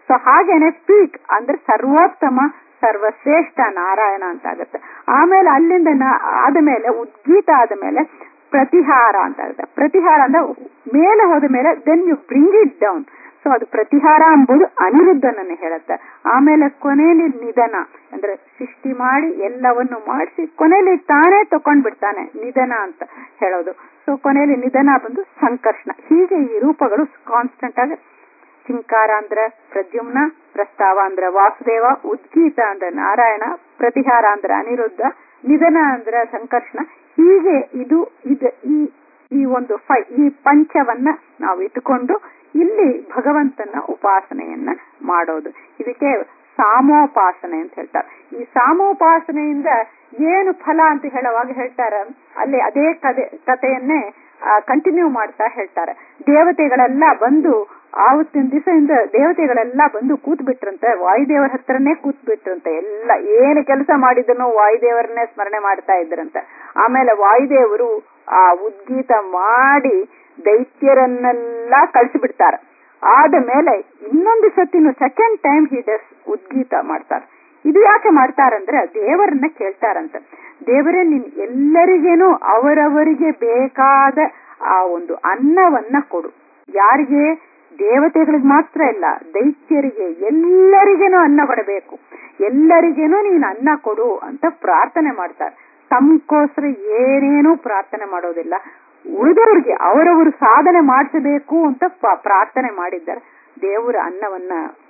so ಹಾಗೇನೆ ಪೀಕ್ ಅಂದ್ರೆ ಸರ್ವೋತ್ತಮ ಸರ್ವಶ್ರೇಷ್ಠ ನಾರಾಯಣ ಅಂತ ಆಗುತ್ತೆ ಆಮೇಲೆ ಅಲ್ಲಿಂದ ಆದ ಮೇಲೆ ಉದ್ಗೀತ ಆದ ಮೇಲೆ ಪ್ರತಿಹಾರ ಅಂತ ಆಗುತ್ತೆ ಪ್ರತಿಹಾರ ಅಂದ್ರೆ ಮೇಲೆ ಹೋದ ಮೇಲೆ then you bring it down so ಅದು ಪ್ರತಿಹಾರ ಎಂಬುದು ಅನಿರುದ್ಧನನ್ನು ಹೇಳುತ್ತೆ ಆಮೇಲೆ ಕೊನೆಯಲ್ಲಿ ನಿಧನ ಅಂದ್ರೆ ಸೃಷ್ಟಿ ಮಾಡಿ ಎಲ್ಲವನ್ನು ಮಾಡಿಸಿ ಕೊನೆಯಲ್ಲಿ ತಾನೇ ತಕೊಂಡ್ಬಿಡ್ತಾನೆ ನಿಧನ ಅಂತ ಹೇಳೋದು ಸೊ ಕೊನೆಯಲ್ಲಿ ನಿಧನ ಬಂದು ಸಂಕರ್ಷಣ ಹೀಗೆ ಈ ರೂಪಗಳು ಕಾನ್ಸ್ಟೆಂಟ್ ಆಗಿ ಚಿಂಕಾರ ಅಂದ್ರೆ ಪ್ರದ್ಯುಮ್ನ ಪ್ರಸ್ತಾವ ಅಂದ್ರೆ ವಾಸುದೇವ ಉದ್ಗೀತ ಅಂದ್ರೆ ನಾರಾಯಣ ಪ್ರತಿಹಾರ ಅಂದ್ರೆ ಅನಿರುದ್ಧ ನಿಧನ ಅಂದ್ರೆ ಸಂಕರ್ಷಣ ಹೀಗೆ ಇದು ಇದು ಈ ಈ ಒಂದು ಫೈ ಈ ಪಂಚವನ್ನ ನಾವು ಇಟ್ಟುಕೊಂಡು ಇಲ್ಲಿ ಭಗವಂತನ ಉಪಾಸನೆಯನ್ನ ಮಾಡೋದು ಇದಕ್ಕೆ ಸಾಮೋಪಾಸನೆ ಅಂತ ಹೇಳ್ತಾರೆ ಈ ಸಾಮೋಪಾಸನೆಯಿಂದ ಏನು ಫಲ ಅಂತ ಹೇಳುವಾಗ ಹೇಳ್ತಾರೆ ಅಲ್ಲಿ ಅದೇ ಕತೆ ಕಥೆಯನ್ನೇ ಕಂಟಿನ್ಯೂ ಮಾಡ್ತಾ ಹೇಳ್ತಾರೆ ದೇವತೆಗಳೆಲ್ಲ ಬಂದು ಆವತ್ತಿನ ದಿವಸದಿಂದ ದೇವತೆಗಳೆಲ್ಲ ಬಂದು ಕೂತ್ ಬಿಟ್ರಂತೆ ವಾಯುದೇವರ ಹತ್ರನೇ ಕೂತ್ ಬಿಟ್ರಂತೆ ಎಲ್ಲ ಏನು ಕೆಲಸ ಮಾಡಿದನು ವಾಯುದೇವರನ್ನೇ ಸ್ಮರಣೆ ಮಾಡ್ತಾ ಇದ್ರಂತೆ ಆಮೇಲೆ ವಾಯುದೇವರು ಆ ಉದ್ಗೀತ ಮಾಡಿ ದೈತ್ಯರನ್ನೆಲ್ಲ ಕಳಿಸಿಬಿಡ್ತಾರೆ ಆದ ಮೇಲೆ ಇನ್ನೊಂದು ಸತಿನು second time he does udgitha ಮಾಡ್ತಾರೆ ಇದು ಯಾಕೆ ಮಾಡ್ತಾರಂದ್ರೆ ದೇವರನ್ನ ಕೇಳ್ತಾರಂತೆ ದೇವರೇ ನೀನ್ ಎಲ್ಲರಿಗೇನು ಅವರವರಿಗೆ ಬೇಕಾದ ಆ ಒಂದು ಅನ್ನವನ್ನ ಕೊಡು ಯಾರಿಗೆ ದೇವತೆಗಳಿಗೆ ಮಾತ್ರ ಇಲ್ಲ ದೈತ್ಯರಿಗೆ ಎಲ್ಲರಿಗೇನು ಅನ್ನ ಕೊಡಬೇಕು ಎಲ್ಲರಿಗೇನು ನೀನು ಅನ್ನ ಕೊಡು ಅಂತ ಪ್ರಾರ್ಥನೆ ಮಾಡ್ತಾರೆ ತಮ್ಗೋಸ್ಕರ ಏನೇನೂ ಪ್ರಾರ್ಥನೆ ಮಾಡೋದಿಲ್ಲ ಉಳಿದವ್ರಿಗೆ ಅವರವರು ಸಾಧನೆ ಮಾಡಿಸಬೇಕು ಅಂತ ಪ್ರಾರ್ಥನೆ ಮಾಡಿದ್ದಾರೆ ದೇವರ ಅನ್ನವನ್ನ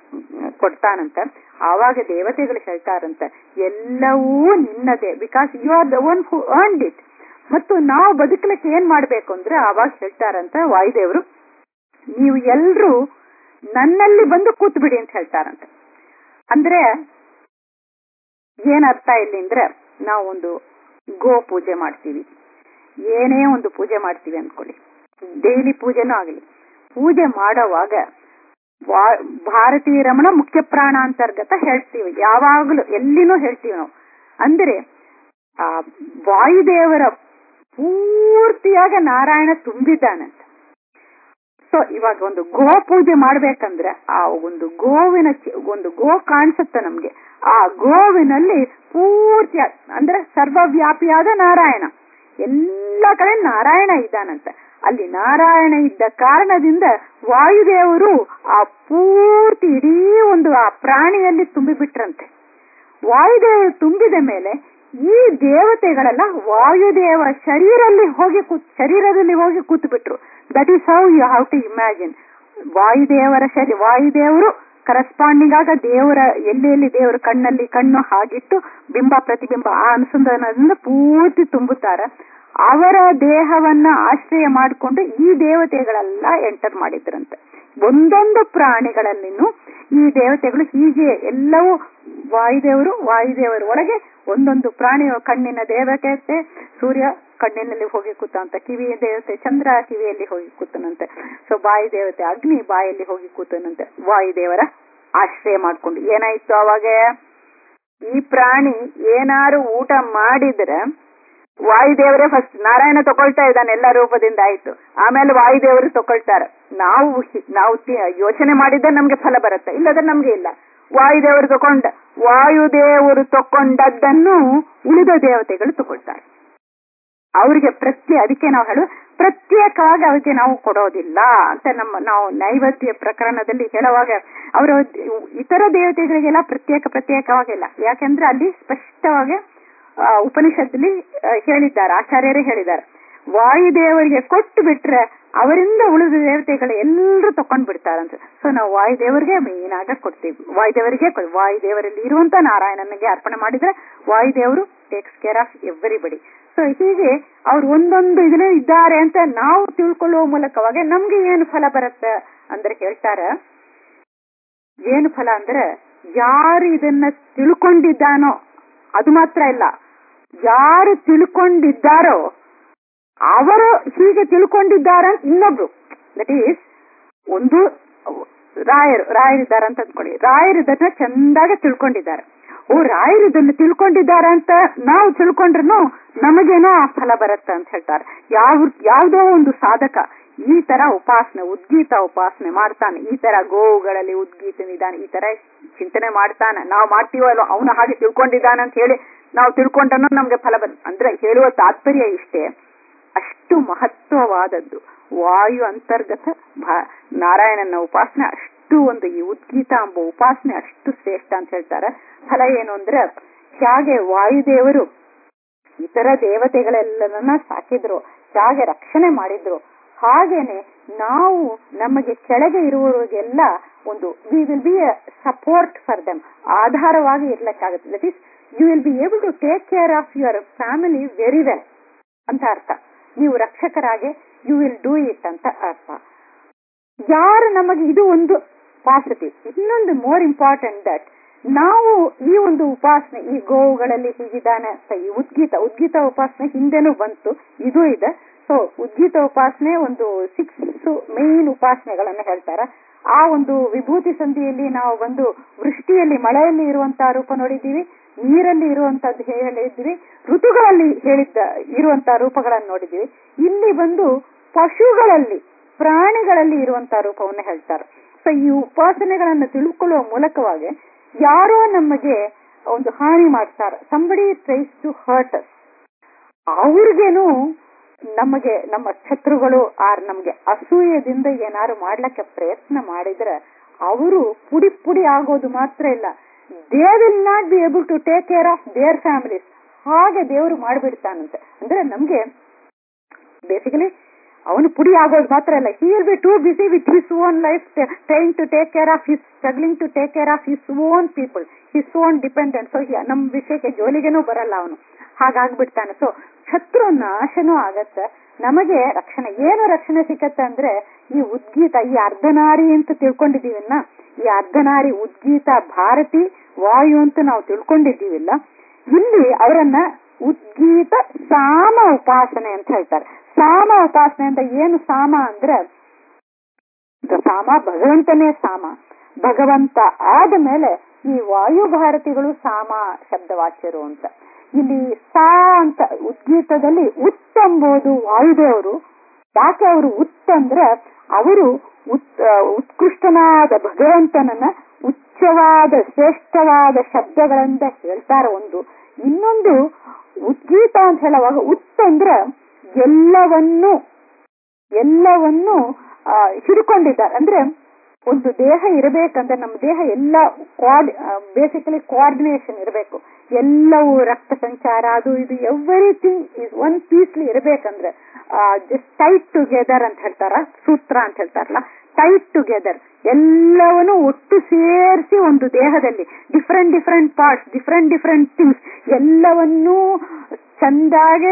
ಕೊಡ್ತಾನಂತ ಆವಾಗ ದೇವತೆಗಳು ಹೇಳ್ತಾರಂತೆ ಎಲ್ಲವೂ ನಿನ್ನದೇ because you are the one who earned it ಮತ್ತು ನಾವು ಬದುಕಲಿಕ್ಕೆ ಏನ್ ಮಾಡ್ಬೇಕು ಅಂದ್ರೆ ಆವಾಗ ಹೇಳ್ತಾರಂತ ವಾಯುದೇವರು ನೀವು ಎಲ್ರು ನನ್ನಲ್ಲಿ ಬಂದು ಕೂತ್ ಬಿಡಿ ಅಂತ ಹೇಳ್ತಾರಂತೆ ಅಂದ್ರೆ ಏನ್ ಅರ್ಥ ಇಲ್ಲಿ ಅಂದ್ರೆ ನಾವು ಒಂದು ಗೋ ಪೂಜೆ ಮಾಡ್ತೀವಿ ಏನೇ ಒಂದು ಪೂಜೆ ಮಾಡ್ತೀವಿ ಅನ್ಕೊಳ್ಳಿ ಡೈಲಿ ಪೂಜೆನೂ ಆಗಲಿ ಪೂಜೆ ಮಾಡೋವಾಗ ಭಾರತೀಯ ರಮಣ ಮುಖ್ಯ ಪ್ರಾಣ ಅಂತರ್ಗತ ಹೇಳ್ತೀವಿ ಯಾವಾಗಲೂ ಎಲ್ಲಿನೂ ಹೇಳ್ತೀವಿ ನಾವು ಅಂದ್ರೆ ಆ ವಾಯುದೇವರ ಪೂರ್ತಿಯಾಗ ನಾರಾಯಣ ತುಂಬಿದ್ದಾನಂತ ಸೊ ಇವಾಗ ಒಂದು ಗೋ ಪೂಜೆ ಮಾಡ್ಬೇಕಂದ್ರೆ ಆ ಒಂದು ಗೋವಿನ ಒಂದು ಗೋ ಕಾಣಿಸುತ್ತೆ ನಮ್ಗೆ ಆ ಗೋವಿನಲ್ಲಿ ಪೂರ್ತಿ ಅಂದ್ರೆ ಸರ್ವವ್ಯಾಪಿಯಾದ ನಾರಾಯಣ ಎಲ್ಲ ಕಡೆ ನಾರಾಯಣ ಇದ್ದಾನಂತೆ ಅಲ್ಲಿ ನಾರಾಯಣ ಇದ್ದ ಕಾರಣದಿಂದ ವಾಯುದೇವರು ಆ ಪೂರ್ತಿ ಇಡೀ ಒಂದು ಆ ಪ್ರಾಣಿಯಲ್ಲಿ ತುಂಬಿಬಿಟ್ರಂತೆ ವಾಯುದೇವರು ತುಂಬಿದ ಮೇಲೆ ಈ ದೇವತೆಗಳೆಲ್ಲ ವಾಯುದೇವ ಶರೀರಲ್ಲಿ ಹೋಗಿ ಕೂತ್ ಶರೀರದಲ್ಲಿ ಹೋಗಿ ಕೂತು ಬಿಟ್ರು that is how you have to imagine ವಾಯುದೇವರ ಶರೀರ ವಾಯುದೇವರು ಕರೆಸ್ಪಾಂಡಿಂಗ್ ಆಗ ದೇವರ ಎಲ್ಲಿ ಎಲ್ಲಿ ದೇವರ ಕಣ್ಣಲ್ಲಿ ಕಣ್ಣು ಹಾಗಿಟ್ಟು ಬಿಂಬ ಪ್ರತಿಬಿಂಬ ಆ ಅನುಸಂಧಾನದಿಂದ ಪೂರ್ತಿ ತುಂಬುತ್ತಾರೆ ಅವರ ದೇಹವನ್ನ ಆಶ್ರಯ ಮಾಡಿಕೊಂಡು ಈ ದೇವತೆಗಳೆಲ್ಲ ಎಂಟರ್ ಮಾಡಿದ್ರಂತೆ ಒಂದೊಂದು ಪ್ರಾಣಿಗಳಲ್ಲಿನೂ ಈ ದೇವತೆಗಳು ಹೀಗೆ ಎಲ್ಲವೂ ವಾಯುದೇವರು ವಾಯುದೇವರ ಒಳಗೆ ಒಂದೊಂದು ಪ್ರಾಣಿ ಕಣ್ಣಿನ ದೇವತೆ ಸೂರ್ಯ ಕಣ್ಣಿನಲ್ಲಿ ಹೋಗಿ ಕೂತಂತ ಕಿವಿಯ ದೇವತೆ ಚಂದ್ರ ಕಿವಿಯಲ್ಲಿ ಹೋಗಿ ಕೂತನಂತೆ ಸೊ ಬಾಯಿ ದೇವತೆ ಅಗ್ನಿ ಬಾಯಲ್ಲಿ ಹೋಗಿ ಕೂತನಂತೆ ವಾಯುದೇವರ ಆಶ್ರಯ ಮಾಡ್ಕೊಂಡು ಏನಾಯ್ತು ಅವಾಗ ಈ ಪ್ರಾಣಿ ಏನಾರು ಊಟ ಮಾಡಿದ್ರೆ ವಾಯುದೇವರೇ ಫಸ್ಟ್ ನಾರಾಯಣ ತಗೊಳ್ತಾ ಇದ್ದಾನೆ ಎಲ್ಲ ರೂಪದಿಂದ ಆಯ್ತು ಆಮೇಲೆ ವಾಯುದೇವರು ತಗೊಳ್ತಾರೆ ನಾವು ನಾವು ಯೋಚನೆ ಮಾಡಿದ್ರೆ ನಮ್ಗೆ ಫಲ ಬರುತ್ತೆ ಇಲ್ಲದ್ರೆ ನಮ್ಗೆ ಇಲ್ಲ ವಾಯುದೇವರು ತಕೊಂಡ ವಾಯುದೇವರು ತಕೊಂಡದ್ದನ್ನು ಉಳಿದ ದೇವತೆಗಳು ತಗೊಳ್ತಾರೆ ಅವರಿಗೆ ಪ್ರತ್ಯೇ ಅದಕ್ಕೆ ನಾವು ಹೇಳು ಪ್ರತ್ಯೇಕವಾಗಿ ಅವರಿಗೆ ನಾವು ಕೊಡೋದಿಲ್ಲ ಅಂತ ನಮ್ಮ ನಾವು ನೈವೇದ್ಯ ಪ್ರಕರಣದಲ್ಲಿ ಹೇಳುವಾಗ ಅವರ ಇತರ ದೇವತೆಗಳಿಗೆಲ್ಲ ಪ್ರತ್ಯೇಕ ಪ್ರತ್ಯೇಕವಾಗಿಲ್ಲ ಯಾಕೆಂದ್ರೆ ಅಲ್ಲಿ ಸ್ಪಷ್ಟವಾಗಿ ಉಪನಿಷತ್ತಲ್ಲಿ ಹೇಳಿದ್ದಾರೆ ಆಚಾರ್ಯರೇ ಹೇಳಿದ್ದಾರೆ ವಾಯುದೇವರಿಗೆ ಕೊಟ್ಟು ಬಿಟ್ರೆ ಅವರಿಂದ ಉಳಿದ ದೇವತೆಗಳು ಎಲ್ಲರೂ ತಕೊಂಡ್ ಬಿಡ್ತಾರಂತೆ ಸೊ ನಾವು ವಾಯುದೇವರಿಗೆ ಮೇನ್ ಆಗ ಕೊಡ್ತೀವಿ ವಾಯುದೇವರಿಗೆ ವಾಯುದೇವರಲ್ಲಿ ಇರುವಂತ ನಾರಾಯಣನಿಗೆ ಅರ್ಪಣೆ ಮಾಡಿದ್ರೆ ವಾಯುದೇವರು takes care of everybody so ಹೀಗೆ ಅವ್ರು ಒಂದೊಂದು ಇದನ್ನ ಇದ್ದಾರೆ ಅಂತ ನಾವು ತಿಳ್ಕೊಳ್ಳುವ ಮೂಲಕವಾಗಿ ನಮ್ಗೆ ಏನು ಫಲ ಬರುತ್ತೆ ಅಂದ್ರೆ ಹೇಳ್ತಾರ ಏನು ಫಲ ಅಂದ್ರೆ ಯಾರು ಇದನ್ನ ತಿಳ್ಕೊಂಡಿದ್ದಾನೋ ಅದು ಮಾತ್ರ ಇಲ್ಲ ಯಾರು ತಿಳ್ಕೊಂಡಿದ್ದಾರೋ ಅವರು ಹೀಗೆ ತಿಳ್ಕೊಂಡಿದ್ದಾರೆ ಇನ್ನೊಬ್ರು ದಟ್ ಈಸ್ ಒಂದು ರಾಯರು ರಾಯರಿದ್ದಾರೆ ಅಂತ ಅಂದ್ಕೊಳ್ಳಿ ರಾಯರು ಇದನ್ನ ಚಂದಾಗಿ ತಿಳ್ಕೊಂಡಿದ್ದಾರೆ ಓ ರಾಯರು ಇದನ್ನು ತಿಳ್ಕೊಂಡಿದ್ದಾರೆ ಅಂತ ನಾವು ತಿಳ್ಕೊಂಡ್ರು ನಮಗೇನೋ ಆ ಫಲ ಬರುತ್ತೆ ಅಂತ ಹೇಳ್ತಾರೆ ಯಾವ ಯಾವ್ದೋ ಒಂದು ಸಾಧಕ ಈ ತರ ಉಪಾಸನೆ ಉದ್ಗೀತ ಉಪಾಸನೆ ಮಾಡ್ತಾನೆ ಈ ತರ ಗೋವುಗಳಲ್ಲಿ ಉದ್ಗೀತ ನಿಧಾನ ಈ ತರ ಚಿಂತನೆ ಮಾಡ್ತಾನೆ ನಾವು ಮಾಡ್ತೀವೋ ಅಲ್ವೋ ಅವನು ಹಾಗೆ ತಿಳ್ಕೊಂಡಿದ್ದಾನೆ ಅಂತ ಹೇಳಿ ನಾವು ತಿಳ್ಕೊಂಡನು ನಮ್ಗೆ ಫಲ ಬರ್ ಅಂದ್ರೆ ಹೇಳುವ ತಾತ್ಪರ್ಯ ಇಷ್ಟೇ ಅಷ್ಟು ಮಹತ್ವವಾದದ್ದು ವಾಯು ಅಂತರ್ಗತ ಭಾ- ನಾರಾಯಣನ ಉಪಾಸನೆ ಅಷ್ಟು ಒಂದು ಈ ಉದ್ಗೀತ ಎಂಬ ಉಪಾಸನೆ ಅಷ್ಟು ಶ್ರೇಷ್ಠ ಅಂತ ಹೇಳ್ತಾರೆ ಫಲ ಏನು ಅಂದ್ರೆ ಹೇಗೆ ವಾಯುದೇವರು ಇತರ ದೇವತೆಗಳೆಲ್ಲರನ್ನ ಸಾಕಿದ್ರು ಹೇಗೆ ರಕ್ಷಣೆ ಮಾಡಿದ್ರು ಹಾಗೇನೆ ನಾವು ನಮಗೆ ಕೆಳಗೆ ಇರುವವರಿಗೆಲ್ಲ ಒಂದು we will be a support for them ಆಧಾರವಾಗಿ ಇರ್ಲಿಕ್ಕಾಗುತ್ತೆ that is you will be able to take care of your family very well ಅಂತ ಅರ್ಥ ನೀವು ರಕ್ಷಕರಾಗಿ ಯು ವಿಲ್ ಡೂ ಇಟ್ ಅಂತ ಅರ್ಥ ಯಾರು ನಮಗೆ ಇದು ಒಂದು ಪಾಸಿಟಿವ್ ಇನ್ನೊಂದು ಮೋರ್ ಇಂಪಾರ್ಟೆಂಟ್ ದಟ್ ನಾವು ಈ ಒಂದು ಉಪಾಸನೆ ಈ ಗೋವುಗಳಲ್ಲಿ ಹೀಗಿದ್ದಾನೆ ಅಂತ ಈ ಉದ್ಗೀತ ಉದ್ಗೀತ ಉಪಾಸನೆ ಹಿಂದೆನೂ ಬಂತು ಇದು ಇದೆ ಸೊ ಉದ್ಗೀತ ಉಪಾಸನೆ ಒಂದು ಸಿಕ್ಸ್ ಮೇನ್ ಉಪಾಸನೆಗಳನ್ನ ಹೇಳ್ತಾರೆ ಆ ಒಂದು ವಿಭೂತಿ ಸಂಧಿಯಲ್ಲಿ ನಾವು ಬಂದು ವೃಷ್ಟಿಯಲ್ಲಿ ಮಳೆಯಲ್ಲಿ ಇರುವಂತಹ ರೂಪ ನೋಡಿದ್ದೀವಿ ನೀರಲ್ಲಿ ಇರುವಂತದ್ದು ಹೇಳಿದ್ವಿ ಋತುಗಳಲ್ಲಿ ಹೇಳಿದ್ದ ಇರುವಂತಹ ರೂಪಗಳನ್ನು ನೋಡಿದ್ದೀವಿ ಇಲ್ಲಿ ಬಂದು ಪಶುಗಳಲ್ಲಿ ಪ್ರಾಣಿಗಳಲ್ಲಿ ಇರುವಂತಹ ರೂಪವನ್ನು ಹೇಳ್ತಾರೆ ಸೊ ಈ ಉಪಾಸನೆಗಳನ್ನು ತಿಳ್ಕೊಳ್ಳುವ ಮೂಲಕವಾಗಿ ಯಾರೋ ನಮಗೆ ಒಂದು ಹಾನಿ ಮಾಡ್ತಾರೆ somebody tries to hurt us ಅವ್ರಿಗೇನು ನಮಗೆ ನಮ್ಮ ಶತ್ರುಗಳು ಆರ್ ನಮಗೆ ಅಸೂಯದಿಂದ ಏನಾದ್ರು ಮಾಡ್ಲಿಕ್ಕೆ ಪ್ರಯತ್ನ ಮಾಡಿದ್ರೆ ಅವರು ಪುಡಿ ಪುಡಿ ಆಗೋದು ಮಾತ್ರ ಇಲ್ಲ they will not be able to take care of their families ಹಾಗೆ ದೇವರು ಮಾಡಿಬಿಡ್ತಾನಂತೆ ಅಂದ್ರೆ ನಮ್ಗೆ ಬೇಸಿಕಲಿ ಅವನು ಪುಡಿ ಆಗೋದು ಮಾತ್ರ ಅಲ್ಲ he will be too busy with his own life trying to take care of his struggling to take care of his own people his own dependent so ನಮ್ ವಿಷಯಕ್ಕೆ ಜೋಲಿಗೆನೂ ಬರಲ್ಲ ಅವನು ಹಾಗಾಗ್ಬಿಡ್ತಾನೆ ಸೊ ಶತ್ರು ನಾಶನೂ ಆಗತ್ತೆ ನಮಗೆ ರಕ್ಷಣೆ ಏನು ರಕ್ಷಣೆ ಸಿಕ್ಕತ್ತೆ ಅಂದ್ರೆ ಈ ಉದ್ಗೀತ ಈ ಅರ್ಧನಾರಿ ಅಂತ ತಿಳ್ಕೊಂಡಿದೀವನ್ನ ಈ ಅರ್ಧನಾರಿ ಉದ್ಗೀತ ಭಾರತಿ ವಾಯು ಅಂತ ನಾವು ತಿಳ್ಕೊಂಡಿದ್ದೀವಿಲ್ಲ ಇಲ್ಲಿ ಅವರನ್ನ ಉದ್ಗೀತ ಸಾಮ ಉಪಾಸನೆ ಅಂತ ಹೇಳ್ತಾರೆ ಸಾಮ ಉಪಾಸನೆ ಅಂತ ಏನು ಸಾಮ ಅಂದ್ರೆ ಸಾಮ ಭಗವಂತನೇ ಸಾಮ ಭಗವಂತ ಆದ ಮೇಲೆ ಈ ವಾಯು ಭಾರತಿಗಳು ಸಾಮ ಶಬ್ದವಾಚ್ಯರು ಅಂತ ಇಲ್ಲಿ ಸಾ ಅಂತ ಉದ್ಗೀತದಲ್ಲಿ ಉತ್ ಎಂಬುದು ವಾಯುದೇವರು ಯಾಕೆ ಅವರು ಉತ್ ಅಂದ್ರೆ ಅವರು ಉತ್ ಉತ್ಕೃಷ್ಟನಾದ ಭಗವಂತನನ್ನ ಉಚ್ಚವಾದ ಶ್ರೇಷ್ಠವಾದ ಶಬ್ದಗಳಿಂದ ಹೇಳ್ತಾರೆ ಒಂದು ಇನ್ನೊಂದು ಉದ್ಗೀತ ಅಂತ ಹೇಳುವಾಗ ಉತ್ ಅಂದ್ರೆ ಎಲ್ಲವನ್ನೂ ಎಲ್ಲವನ್ನೂ ಹಿಡ್ಕೊಂಡಿದ್ದಾರೆ ಅಂದ್ರೆ ಒಂದು ದೇಹ ಇರಬೇಕಂದ್ರೆ ನಮ್ಮ ದೇಹ ಎಲ್ಲ ಕೋಡ್ ಬೇಸಿಕಲಿ ಕೋಆರ್ಡಿನೇಷನ್ ಇರಬೇಕು ಎಲ್ಲವೂ ರಕ್ತ ಸಂಚಾರ ಅದು ಇದು ಎವ್ರಿಥಿಂಗ್ ಇಸ್ ಒನ್ ಪೀಸ್ಲಿ ಇರಬೇಕಂದ್ರೆ ಜಸ್ಟ್ ಟೈಟ್ ಟುಗೆದರ್ ಅಂತ ಹೇಳ್ತಾರ ಸೂತ್ರ ಅಂತ ಹೇಳ್ತಾರಲ್ಲ ಟೈಟ್ ಟುಗೆದರ್ ಎಲ್ಲವನ್ನೂ ಒಟ್ಟು ಸೇರಿಸಿ ಒಂದು ದೇಹದಲ್ಲಿ different different parts different different things ಎಲ್ಲವನ್ನೂ ಚಂದಾಗೆ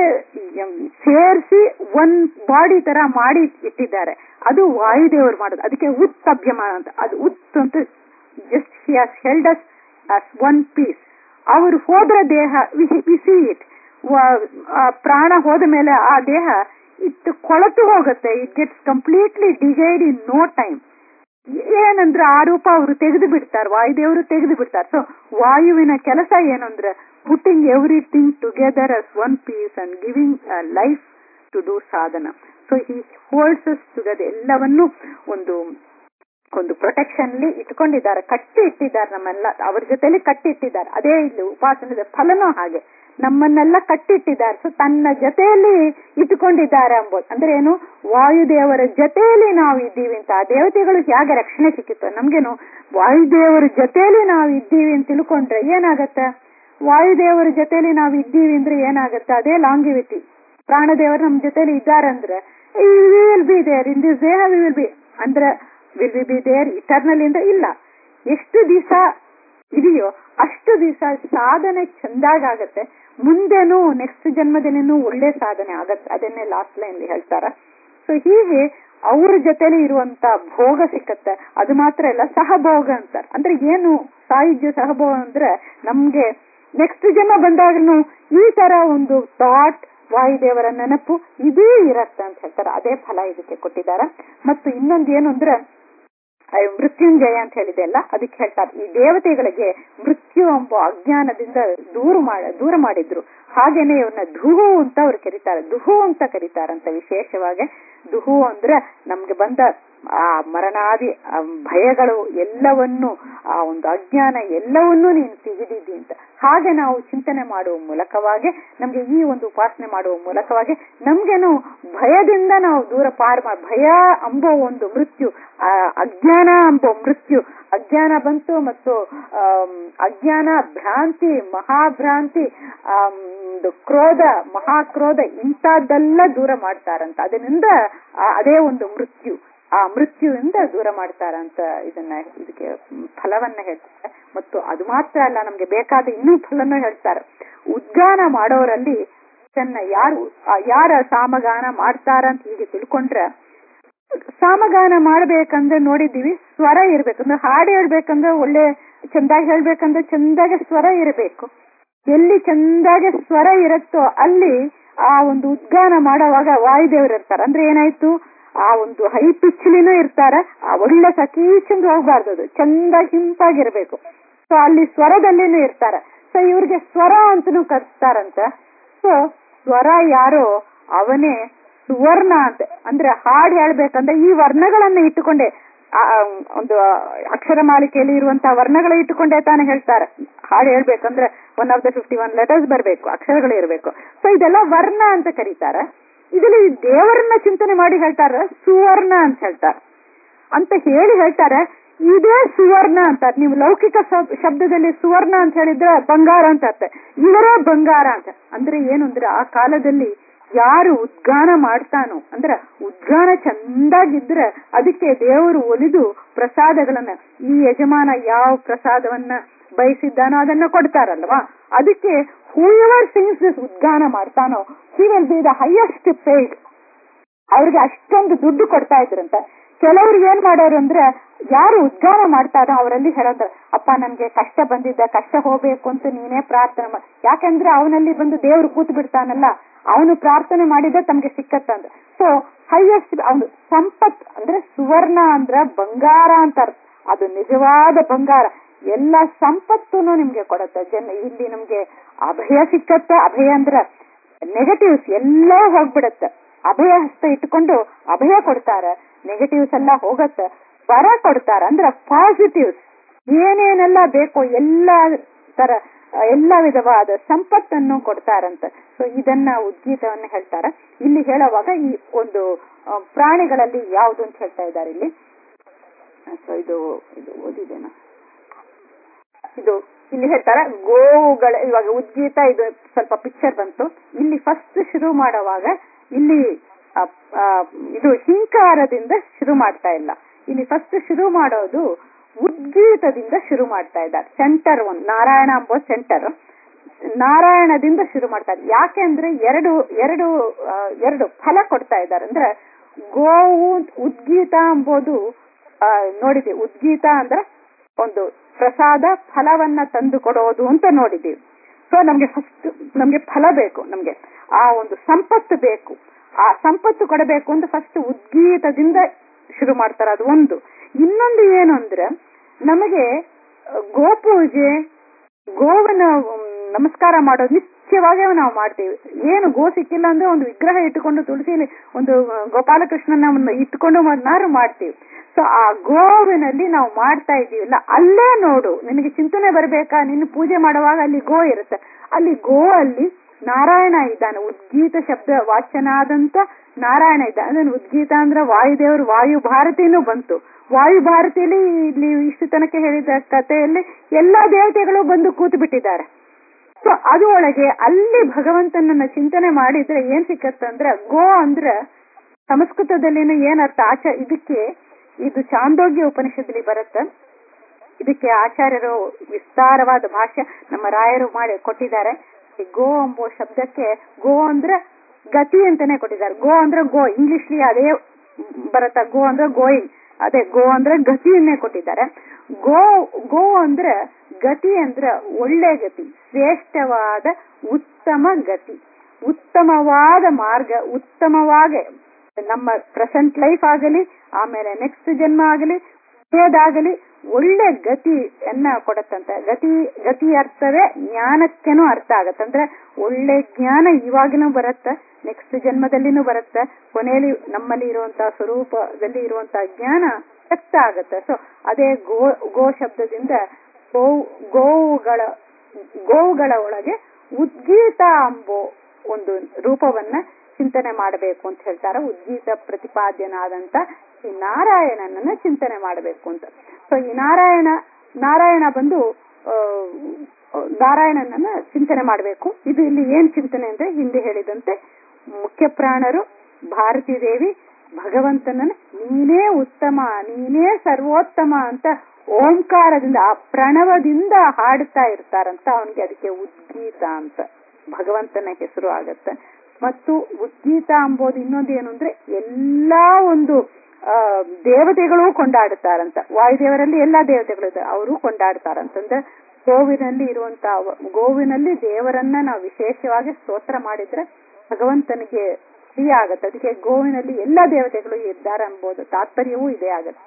ಸೇರಿಸಿ ಒನ್ ಬಾಡಿ ತರ ಮಾಡಿ ಇಟ್ಟಿದ್ದಾರೆ ಅದು ವಾಯುದೇವರು ಮಾಡೋದು ಅದಕ್ಕೆ ಉತ್ ಅಭ್ಯಮಾನ ಅಂತ ಅದು ಉತ್ ಅಂತ just he has held us as one piece ಅವರು ಹೋದ್ರ ದೇಹ ಸಿ ಇಟ್ ಪ್ರಾಣ ಹೋದ ಮೇಲೆ ಆ ದೇಹ ಇಟ್ ಕೊಳತು ಹೋಗುತ್ತೆ it gets completely decayed in no time ಏನಂದ್ರೆ ಆ ರೂಪ ಅವರು ತೆಗೆದು ಬಿಡ್ತಾರೆ ವಾಯುದೇವರು ತೆಗೆದು ಬಿಡ್ತಾರೆ ಸೊ ವಾಯುವಿನ ಕೆಲಸ ಏನಂದ್ರೆ putting everything together as one piece and giving life to do sadhana so he holds us together ಎಲ್ಲವನ್ನೂ ಒಂದು ಒಂದು ಪ್ರೊಟೆಕ್ಷನ್ಲಿ ಇಟ್ಕೊಂಡಿದ್ದಾರೆ ಕಟ್ಟಿ ಇಟ್ಟಿದ್ದಾರೆ ನಮ್ಮೆಲ್ಲ ಅವ್ರ ಜೊತೆಲಿ ಕಟ್ಟಿ ಇಟ್ಟಿದ್ದಾರೆ ಅದೇ ಇಲ್ಲಿ ಉಪಾಸನದ ಫಲನೂ ಹಾಗೆ ನಮ್ಮನ್ನೆಲ್ಲ ಕಟ್ಟಿಟ್ಟಿದ್ದಾರೆ ಸೊ ತನ್ನ ಜೊತೆಯಲ್ಲಿ ಇಟ್ಟುಕೊಂಡಿದ್ದಾರೆ ಎಂಬುದು ಅಂದ್ರೆ ಏನು ವಾಯುದೇವರ ಜೊತೆಯಲ್ಲಿ ನಾವು ಇದ್ದೀವಿ ಅಂತ ಆ ದೇವತೆಗಳು ಹೇಗೆ ರಕ್ಷಣೆ ಸಿಕ್ಕಿತ್ತು ನಮ್ಗೇನು ವಾಯುದೇವರ ಜೊತೆಯಲ್ಲಿ ನಾವು ಇದ್ದೀವಿ ಅಂತ ತಿಳ್ಕೊಂಡ್ರೆ ಏನಾಗತ್ತೆ ವಾಯುದೇವರ ಜೊತೆಯಲ್ಲಿ ನಾವು ಇದ್ದೀವಿ ಅಂದ್ರೆ ಏನಾಗತ್ತೆ ಅದೇ ಲಾಂಗಿವಿಟಿ ಪ್ರಾಣದೇವರು ನಮ್ಮ ಜೊತೆಲಿ ಇದ್ದಾರೆ ಅಂದ್ರೆ will be there in this deha we will be ಅಂದ್ರೆ will be be there eternal ಇಂದ ಇಲ್ಲ ಎಷ್ಟು ದಿವಸ ಇದೆಯೋ ಅಷ್ಟು ದಿವಸ ಸಾಧನೆ ಚಂದಾಗತ್ತೆ ಮುಂದೆನೂ ನೆಕ್ಸ್ಟ್ ಜನ್ಮದಲ್ಲಿನೂ ಒಳ್ಳೆ ಸಾಧನೆ ಆಗತ್ತೆ ಅದನ್ನೇ ಲಾಸ್ಟ್ ಲೈನ್ ಹೇಳ್ತಾರ ಸೊ ಹೀಗೆ ಅವ್ರ ಜೊತೆಲಿ ಇರುವಂತ ಭೋಗ ಸಿಕ್ಕತ್ತೆ ಅದು ಮಾತ್ರ ಇಲ್ಲ ಸಹಭೋಗ ಅಂತಾರೆ ಅಂದ್ರೆ ಏನು ಸಾಹಿತ್ಯ ಸಹಭೋಗ ಅಂದ್ರೆ ನಮ್ಗೆ ನೆಕ್ಸ್ಟ್ ಜನ್ಮ ಬಂದಾಗನು ಈ ತರ ಒಂದು ಥಾಟ್ ವಾಯುದೇವರ ನೆನಪು ಇದೇ ಇರತ್ತೆ ಅಂತ ಹೇಳ್ತಾರೆ ಅದೇ ಫಲ ಇದಕ್ಕೆ ಕೊಟ್ಟಿದ್ದಾರೆ ಮತ್ತು ಇನ್ನೊಂದು ಏನು ಅಂದ್ರೆ ಅಹ್, ಮೃತ್ಯುಂಜಯ ಅಂತ ಹೇಳಿದೆ ಅಲ್ಲ ಅದಕ್ಕೆ ಹೇಳ್ತಾರೆ ಈ ದೇವತೆಗಳಿಗೆ ಮೃತ್ಯು ಎಂಬ ಅಜ್ಞಾನದಿಂದ ದೂರ ಮಾಡ ದೂರ ಮಾಡಿದ್ರು ಹಾಗೇನೆ ಇವ್ರನ್ನ ದುಹು ಅಂತ ಅವ್ರು ಕರೀತಾರೆ ದುಹು ಅಂತ ಕರೀತಾರಂತ ವಿಶೇಷವಾಗಿ ದುಹು ಅಂದ್ರೆ ನಮ್ಗೆ ಬಂದ ಆ ಮರಣಾದಿ ಆ ಭಯಗಳು ಎಲ್ಲವನ್ನು ಆ ಒಂದು ಅಜ್ಞಾನ ಎಲ್ಲವನ್ನೂ ನೀನು ತೆಗೆದಿದ್ದಿ ಅಂತ ಹಾಗೆ ನಾವು ಚಿಂತನೆ ಮಾಡುವ ಮೂಲಕವಾಗಿ ನಮ್ಗೆ ಈ ಒಂದು ಉಪಾಸನೆ ಮಾಡುವ ಮೂಲಕವಾಗಿ ನಮ್ಗೇನು ಭಯದಿಂದ ನಾವು ದೂರ ಪಾರ್ ಮಾ ಭಯ ಅಂಬೋ ಒಂದು ಮೃತ್ಯು ಆ ಅಜ್ಞಾನ ಅಂಬೋ ಮೃತ್ಯು ಅಜ್ಞಾನ ಬಂತು ಮತ್ತು ಆಮ್, ಅಜ್ಞಾನ ಭ್ರಾಂತಿ ಮಹಾಭ್ರಾಂತಿ ಆಮ್, ಒಂದು ಕ್ರೋಧ ಮಹಾಕ್ರೋಧ ಇಂಥದ್ದೆಲ್ಲ ದೂರ ಮಾಡ್ತಾರಂತ ಅದರಿಂದ ಆ- ಅದೇ ಒಂದು ಮೃತ್ಯು ಆ ಮೃತ್ಯುವಿಂದ ದೂರ ಮಾಡ್ತಾರಂತ ಇದನ್ನ ಇದಕ್ಕೆ ಫಲವನ್ನ ಹೇಳ್ತಾರೆ ಮತ್ತು ಅದು ಮಾತ್ರ ಅಲ್ಲ ನಮ್ಗೆ ಬೇಕಾದ ಇನ್ನೂ ಫಲನೂ ಹೇಳ್ತಾರೆ ಉದ್ಗಾನ ಮಾಡೋರಲ್ಲಿ ಚೆನ್ನ ಯಾರು ಆ ಯಾರ ಸಾಮಗಾನ ಮಾಡ್ತಾರ ಅಂತ ಹೀಗೆ ತಿಳ್ಕೊಂಡ್ರೆ ಸಾಮಗಾನ ಮಾಡ್ಬೇಕಂದ್ರೆ ನೋಡಿದೀವಿ ಸ್ವರ ಇರ್ಬೇಕಂದ್ರೆ ಹಾಡು ಹೇಳ್ಬೇಕಂದ್ರೆ ಒಳ್ಳೆ ಚಂದಾಗಿ ಹೇಳ್ಬೇಕಂದ್ರೆ ಚಂದಾಗೆ ಸ್ವರ ಇರಬೇಕು ಎಲ್ಲಿ ಚಂದಾಗೆ ಸ್ವರ ಇರುತ್ತೋ ಅಲ್ಲಿ ಆ ಒಂದು ಉದ್ಗಾನ ಮಾಡೋವಾಗ ವಾಯುದೇವರು ಇರ್ತಾರೆ ಅಂದ್ರೆ ಏನಾಯ್ತು ಆ ಒಂದು ಹೈ ಪಿಚ್ಲಿನೂ ಇರ್ತಾರ ಆ ಒಳ್ಳೆ ಸಕೀಚಂದ್ ಹೋಗ್ಬಾರ್ದು ಅದು ಚಂದ ಹಿಂಪಾಗಿರ್ಬೇಕು ಸೊ ಅಲ್ಲಿ ಸ್ವರದಲ್ಲಿನೂ ಇರ್ತಾರ ಸೊ ಇವ್ರಿಗೆ ಸ್ವರ ಅಂತನೂ ಕರ್ತಾರಂತ ಸೊ ಸ್ವರ ಯಾರೋ ಅವನೇ ಸುವರ್ಣ ಅಂತ ಅಂದ್ರೆ ಹಾಡು ಹೇಳ್ಬೇಕಂದ್ರೆ ಈ ವರ್ಣಗಳನ್ನ ಇಟ್ಟುಕೊಂಡೆ ಆ, ಆ, ಒಂದು ಅಕ್ಷರ ಮಾಲಿಕೆಯಲ್ಲಿ ಇರುವಂತಹ ವರ್ಣಗಳ ಇಟ್ಟುಕೊಂಡೇ ತಾನೇ ಹೇಳ್ತಾರೆ ಹಾಡು ಹೇಳ್ಬೇಕಂದ್ರೆ one of the fifty one letters ಬರಬೇಕು ಅಕ್ಷರಗಳು ಇರಬೇಕು ಸೊ ಇದೆಲ್ಲ ವರ್ಣ ಅಂತ ಕರೀತಾರೆ ಇದರಲ್ಲಿ ದೇವರನ್ನ ಚಿಂತನೆ ಮಾಡಿ ಹೇಳ್ತಾರ ಸುವರ್ಣ ಅಂತ ಹೇಳ್ತಾರೆ ಅಂತ ಹೇಳಿ ಹೇಳ್ತಾರೆ ಇದೇ ಸುವರ್ಣ ಅಂತಾರೆ ನೀವು ಲೌಕಿಕ ಶಬ್- ಶಬ್ದದಲ್ಲಿ ಸುವರ್ಣ ಅಂತ ಹೇಳಿದ್ರೆ ಬಂಗಾರ ಅಂತ ಅರ್ಥ ಇವರೇ ಬಂಗಾರ ಅಂತ ಅಂದ್ರೆ ಏನು ಅಂದ್ರೆ ಆ ಕಾಲದಲ್ಲಿ ಯಾರು ಉದ್ಗಾನ ಮಾಡ್ತಾನೋ ಅಂದ್ರೆ ಉದ್ಗಾನ ಚಂದಾಗಿದ್ರೆ ಅದಕ್ಕೆ ದೇವರು ಒಲಿದು ಪ್ರಸಾದಗಳನ್ನ ಈ ಯಜಮಾನ ಯಾವ ಪ್ರಸಾದವನ್ನ ಬಯಸಿದ್ದಾನೋ ಅದನ್ನ ಕೊಡ್ತಾರಲ್ವಾ ಅದಕ್ಕೆ whoever sings this udgana ಮಾಡ್ತಾನೋ he will be the highest paid ಅವ್ರಿಗೆ ಅಷ್ಟೊಂದು ದುಡ್ಡು ಕೊಡ್ತಾ ಇದ್ರಂತ ಕೆಲವ್ರು ಏನ್ ಮಾಡೋರು ಅಂದ್ರೆ ಯಾರು ಉದ್ಗಾರ ಮಾಡ್ತಾರೋ ಅವರಲ್ಲಿ ಹೇಳೋದು ಅಪ್ಪ ನನ್ಗೆ ಕಷ್ಟ ಬಂದಿದ್ದ ಕಷ್ಟ ಹೋಗ್ಬೇಕು ಅಂತ ನೀನೇ ಪ್ರಾರ್ಥನೆ ಮಾಡ ಯಾಕಂದ್ರೆ ಅವನಲ್ಲಿ ಬಂದು ದೇವ್ರು ಕೂತ್ ಬಿಡ್ತಾನಲ್ಲ ಅವನು ಪ್ರಾರ್ಥನೆ ಮಾಡಿದ್ರೆ ತಮ್ಗೆ ಸಿಕ್ಕತ್ತಂದ ಸೊ ಹೈಯೆಸ್ಟ್ ಅವನು ಸಂಪತ್ ಅಂದ್ರೆ ಸುವರ್ಣ ಅಂದ್ರ ಬಂಗಾರ ಅಂತ ಅರ್ಥ. ಅದು ನಿಜವಾದ ಬಂಗಾರ ಎಲ್ಲ ಸಂಪತ್ತನ್ನು ನಿಮ್ಗೆ ಕೊಡುತ್ತೆ ಜನ ಇಲ್ಲಿ ನಮ್ಗೆ ಅಭಯ ಸಿಕ್ಕತ್ತೆ ಅಭಯ ಅಂದ್ರ ನೆಗೆಟಿವ್ಸ್ ಎಲ್ಲ ಹೋಗ್ಬಿಡತ್ತೆ ಅಭಯ ಹಸ್ತ ಇಟ್ಕೊಂಡು ಅಭಯ ಕೊಡ್ತಾರ ನೆಗೆಟಿವ್ಸ್ ಎಲ್ಲ ಹೋಗತ್ತೆ ವರ ಕೊಡ್ತಾರ ಅಂದ್ರ ಪಾಸಿಟಿವ್ಸ್ ಏನೇನೆಲ್ಲ ಬೇಕೋ ಎಲ್ಲ ತರ ಎಲ್ಲ ವಿಧವಾದ ಸಂಪತ್ತನ್ನು ಕೊಡ್ತಾರಂತ ಸೊ ಇದನ್ನ ಉದ್ಗೀತವನ್ನ ಹೇಳ್ತಾರ ಇಲ್ಲಿ ಹೇಳುವಾಗ ಈ ಒಂದು ಆ, ಪ್ರಾಣಿಗಳಲ್ಲಿ ಯಾವುದು ಅಂತ ಹೇಳ್ತಾ ಇದ್ದಾರೆ ಇಲ್ಲಿ ಸೊ ಇದು ಇದು ಓದಿದ್ದೇನಾ ಇದು ಇಲ್ಲಿ ಹೇಳ್ತಾರ ಗೋವುಗಳ ಇವಾಗ ಉದ್ಗೀತ ಇದು ಸ್ವಲ್ಪ ಪಿಕ್ಚರ್ ಬಂತು ಇಲ್ಲಿ ಫಸ್ಟ್ ಶುರು ಮಾಡುವಾಗ ಇಲ್ಲಿ ಆ, ಆ, ಇದು ಹಿಂಕಾರದಿಂದ ಶುರು ಮಾಡ್ತಾ ಇಲ್ಲ ಇಲ್ಲಿ ಫಸ್ಟ್ ಶುರು ಮಾಡೋದು ಉದ್ಗೀತದಿಂದ ಶುರು ಮಾಡ್ತಾ ಇದ್ದಾರೆ ಸೆಂಟರ್ ಒನ್ ನಾರಾಯಣ ಎಂಬ ಸೆಂಟರ್ ನಾರಾಯಣದಿಂದ ಶುರು ಮಾಡ್ತಾರೆ ಯಾಕೆಂದ್ರೆ ಎರಡು ಎರಡು ಆ, ಎರಡು ಫಲ ಕೊಡ್ತಾ ಇದ್ದಾರೆ ಅಂದ್ರೆ ಗೋವು ಉದ್ಗೀತ ಎಂಬುದು ಆ, ನೋಡಿದ್ವಿ ಉದ್ಗೀತ ಅಂದ್ರೆ ಒಂದು ಪ್ರಸಾದ ಫಲವನ್ನ ತಂದು ಕೊಡೋದು ಅಂತ ನೋಡಿದ್ದೀವಿ ಸೊ ನಮ್ಗೆ ಫಸ್ಟ್ ನಮ್ಗೆ ಫಲ ಬೇಕು ನಮ್ಗೆ ಆ ಒಂದು ಸಂಪತ್ತು ಬೇಕು ಆ ಸಂಪತ್ತು ಕೊಡಬೇಕು ಅಂತ ಫಸ್ಟ್ ಉದ್ಗೀತದಿಂದ ಶುರು ಮಾಡ್ತಾರೆ ಅದು ಒಂದು ಇನ್ನೊಂದು ಏನು ಅಂದ್ರೆ ನಮಗೆ ಆ, ಗೋಪೂಜೆ ಗೋವನ್ನ ಉಮ್, ನಮಸ್ಕಾರ ಮಾಡೋದು ನಿತ್ಯವಾಗಿ ನಾವು ಮಾಡ್ತೀವಿ ಏನು ಗೋ ಸಿಕ್ಕಿಲ್ಲ ಅಂದ್ರೆ ಒಂದು ವಿಗ್ರಹ ಇಟ್ಟುಕೊಂಡು ತುಳಸಿಲಿ ಒಂದು ಆ, ಗೋಪಾಲಕೃಷ್ಣನ ಇಟ್ಕೊಂಡು ಮನ್ನಾರು ಮಾಡ್ತೀವಿ ಸೊ ಆ ಗೋವಿನಲ್ಲಿ ನಾವು ಮಾಡ್ತಾ ಇದೀವಲ್ಲ ಅಲ್ಲೇ ನೋಡು ನಿನಗೆ ಚಿಂತನೆ ಬರ್ಬೇಕಾ ನಿನ್ನ ಪೂಜೆ ಮಾಡುವಾಗ ಅಲ್ಲಿ ಗೋ ಇರುತ್ತೆ ಅಲ್ಲಿ ಗೋ ಅಲ್ಲಿ ನಾರಾಯಣ ಇದ್ದಾನೆ ಉದ್ಗೀತ ಶಬ್ದ ವಾಚನಾದಂತ ನಾರಾಯಣ ಇದ್ದಾನೆ ಅಂದ್ರೆ ಉದ್ಗೀತ ಅಂದ್ರೆ ವಾಯುದೇವರು ವಾಯು ಭಾರತಿನೂ ಬಂತು ವಾಯು ಭಾರತಿಯಲ್ಲಿ ಇಲ್ಲಿ ಇಷ್ಟು ತನಕ ಹೇಳಿದ ಕಥೆಯಲ್ಲಿ ಎಲ್ಲಾ ದೇವತೆಗಳು ಬಂದು ಕೂತು ಬಿಟ್ಟಿದ್ದಾರೆ ಸೊ ಅದು ಒಳಗೆ ಅಲ್ಲಿ ಭಗವಂತನನ್ನ ಚಿಂತನೆ ಮಾಡಿದ್ರೆ ಏನ್ ಸಿಕ್ಕತ್ತಂದ್ರ ಗೋ ಅಂದ್ರ ಸಂಸ್ಕೃತದಲ್ಲಿನೂ ಏನರ್ಥ ಆಚ ಇದಕ್ಕೆ ಇದು ಚಾಂದೋಗ್ಯ ಉಪನಿಷತ್ದಲ್ಲಿ ಬರುತ್ತೆ ಇದಕ್ಕೆ ಆಚಾರ್ಯರು ವಿಸ್ತಾರವಾದ ಭಾಷೆ ನಮ್ಮ ರಾಯರು ಮಾಡಿ ಕೊಟ್ಟಿದ್ದಾರೆ ಈ ಗೋ ಎಂಬೋ ಶಬ್ದಕ್ಕೆ ಗೋ ಅಂದ್ರೆ ಗತಿ ಅಂತಾನೆ ಕೊಟ್ಟಿದ್ದಾರೆ ಗೋ ಅಂದ್ರೆ ಗೋ ಇಂಗ್ಲಿಷ್ಲಿ ಅದೇ ಬರತ್ತ ಗೋ ಅಂದ್ರೆ ಗೋಯಿಂಗ್ ಅದೇ ಗೋ ಅಂದ್ರೆ ಗತಿಯನ್ನೇ ಕೊಟ್ಟಿದ್ದಾರೆ ಗೋ ಗೋ ಅಂದ್ರೆ ಗತಿ ಅಂದ್ರೆ ಒಳ್ಳೆ ಗತಿ ಶ್ರೇಷ್ಠವಾದ ಉತ್ತಮ ಗತಿ ಉತ್ತಮವಾದ ಮಾರ್ಗ ಉತ್ತಮವಾಗಿ ನಮ್ಮ ಪ್ರೆಸೆಂಟ್ ಲೈಫ್ ಆಗಲಿ ಆಮೇಲೆ ನೆಕ್ಸ್ಟ್ ಜನ್ಮ ಆಗಲಿ ಒಳ್ಳೆಯದಾಗಲಿ ಒಳ್ಳೆ ಗತಿಯನ್ನ ಕೊಡತ್ತಂತೆ ಗತಿ ಗತಿ ಅರ್ಥವೇ ಜ್ಞಾನಕ್ಕೆನೂ ಅರ್ಥ ಆಗತ್ತೆ ಅಂದ್ರೆ ಒಳ್ಳೆ ಜ್ಞಾನ ಇವಾಗಿನೂ ಬರುತ್ತೆ ನೆಕ್ಸ್ಟ್ ಜನ್ಮದಲ್ಲಿನೂ ಬರುತ್ತೆ ಕೊನೆಯಲ್ಲಿ ನಮ್ಮಲ್ಲಿ ಇರುವಂತಹ ಸ್ವರೂಪದಲ್ಲಿ ಇರುವಂತಹ ಜ್ಞಾನ ವ್ಯಕ್ತ ಆಗತ್ತೆ ಸೊ ಅದೇ ಗೋ ಗೋ ಶಬ್ದದಿಂದ ಗೋ ಗೋವುಗಳ ಗೋವುಗಳ ಒಳಗೆ ಉದ್ಗೀತ ಅಂಬೋ ಒಂದು ರೂಪವನ್ನ ಚಿಂತನೆ ಮಾಡಬೇಕು ಅಂತ ಹೇಳ್ತಾರೆ ಉದ್ಗೀತ ಪ್ರತಿಪಾದ್ಯನಾದಂತ ಈ ನಾರಾಯಣನನ್ನ ಚಿಂತನೆ ಮಾಡಬೇಕು ಅಂತ ಸೊ ಈ ನಾರಾಯಣ ನಾರಾಯಣ ಬಂದು ಆ, ನಾರಾಯಣನನ್ನ ಚಿಂತನೆ ಮಾಡಬೇಕು ಇದು ಇಲ್ಲಿ ಏನ್ ಚಿಂತನೆ ಅಂದ್ರೆ ಹಿಂದೆ ಹೇಳಿದಂತೆ ಮುಖ್ಯ ಪ್ರಾಣರು ಭಾರತೀ ದೇವಿ ಭಗವಂತನನ್ನ ನೀನೇ ಉತ್ತಮ ನೀನೇ ಸರ್ವೋತ್ತಮ ಅಂತ ಓಂಕಾರದಿಂದ ಆ ಪ್ರಣವದಿಂದ ಹಾಡ್ತಾ ಇರ್ತಾರಂತ ಅವನಿಗೆ ಅದಕ್ಕೆ ಉದ್ಗೀತ ಅಂತ ಭಗವಂತನ ಹೆಸರು ಆಗತ್ತೆ ಮತ್ತು ಉದ್ಗೀತ ಅಂಬೋದು ಇನ್ನೊಂದು ಏನು ಅಂದ್ರೆ ಎಲ್ಲಾ ಒಂದು ಆ ದೇವತೆಗಳು ಕೊಂಡಾಡುತ್ತಾರಂತ ವಾಯುದೇವರಲ್ಲಿ ಎಲ್ಲಾ ದೇವತೆಗಳು ಇದ್ದಾರೆ ಅವರು ಕೊಂಡಾಡ್ತಾರಂತಂದ್ರೆ ಗೋವಿನಲ್ಲಿ ಇರುವಂತ ಗೋವಿನಲ್ಲಿ ದೇವರನ್ನ ನಾವು ವಿಶೇಷವಾಗಿ ಸ್ತೋತ್ರ ಮಾಡಿದ್ರೆ ಭಗವಂತನಿಗೆ ಪ್ರಿಯ ಆಗತ್ತೆ ಅದಕ್ಕೆ ಗೋವಿನಲ್ಲಿ ಎಲ್ಲಾ ದೇವತೆಗಳು ಇದ್ದಾರೆ ಅನ್ಬೋದು ತಾತ್ಪರ್ಯವೂ ಇದೇ ಆಗತ್ತೆ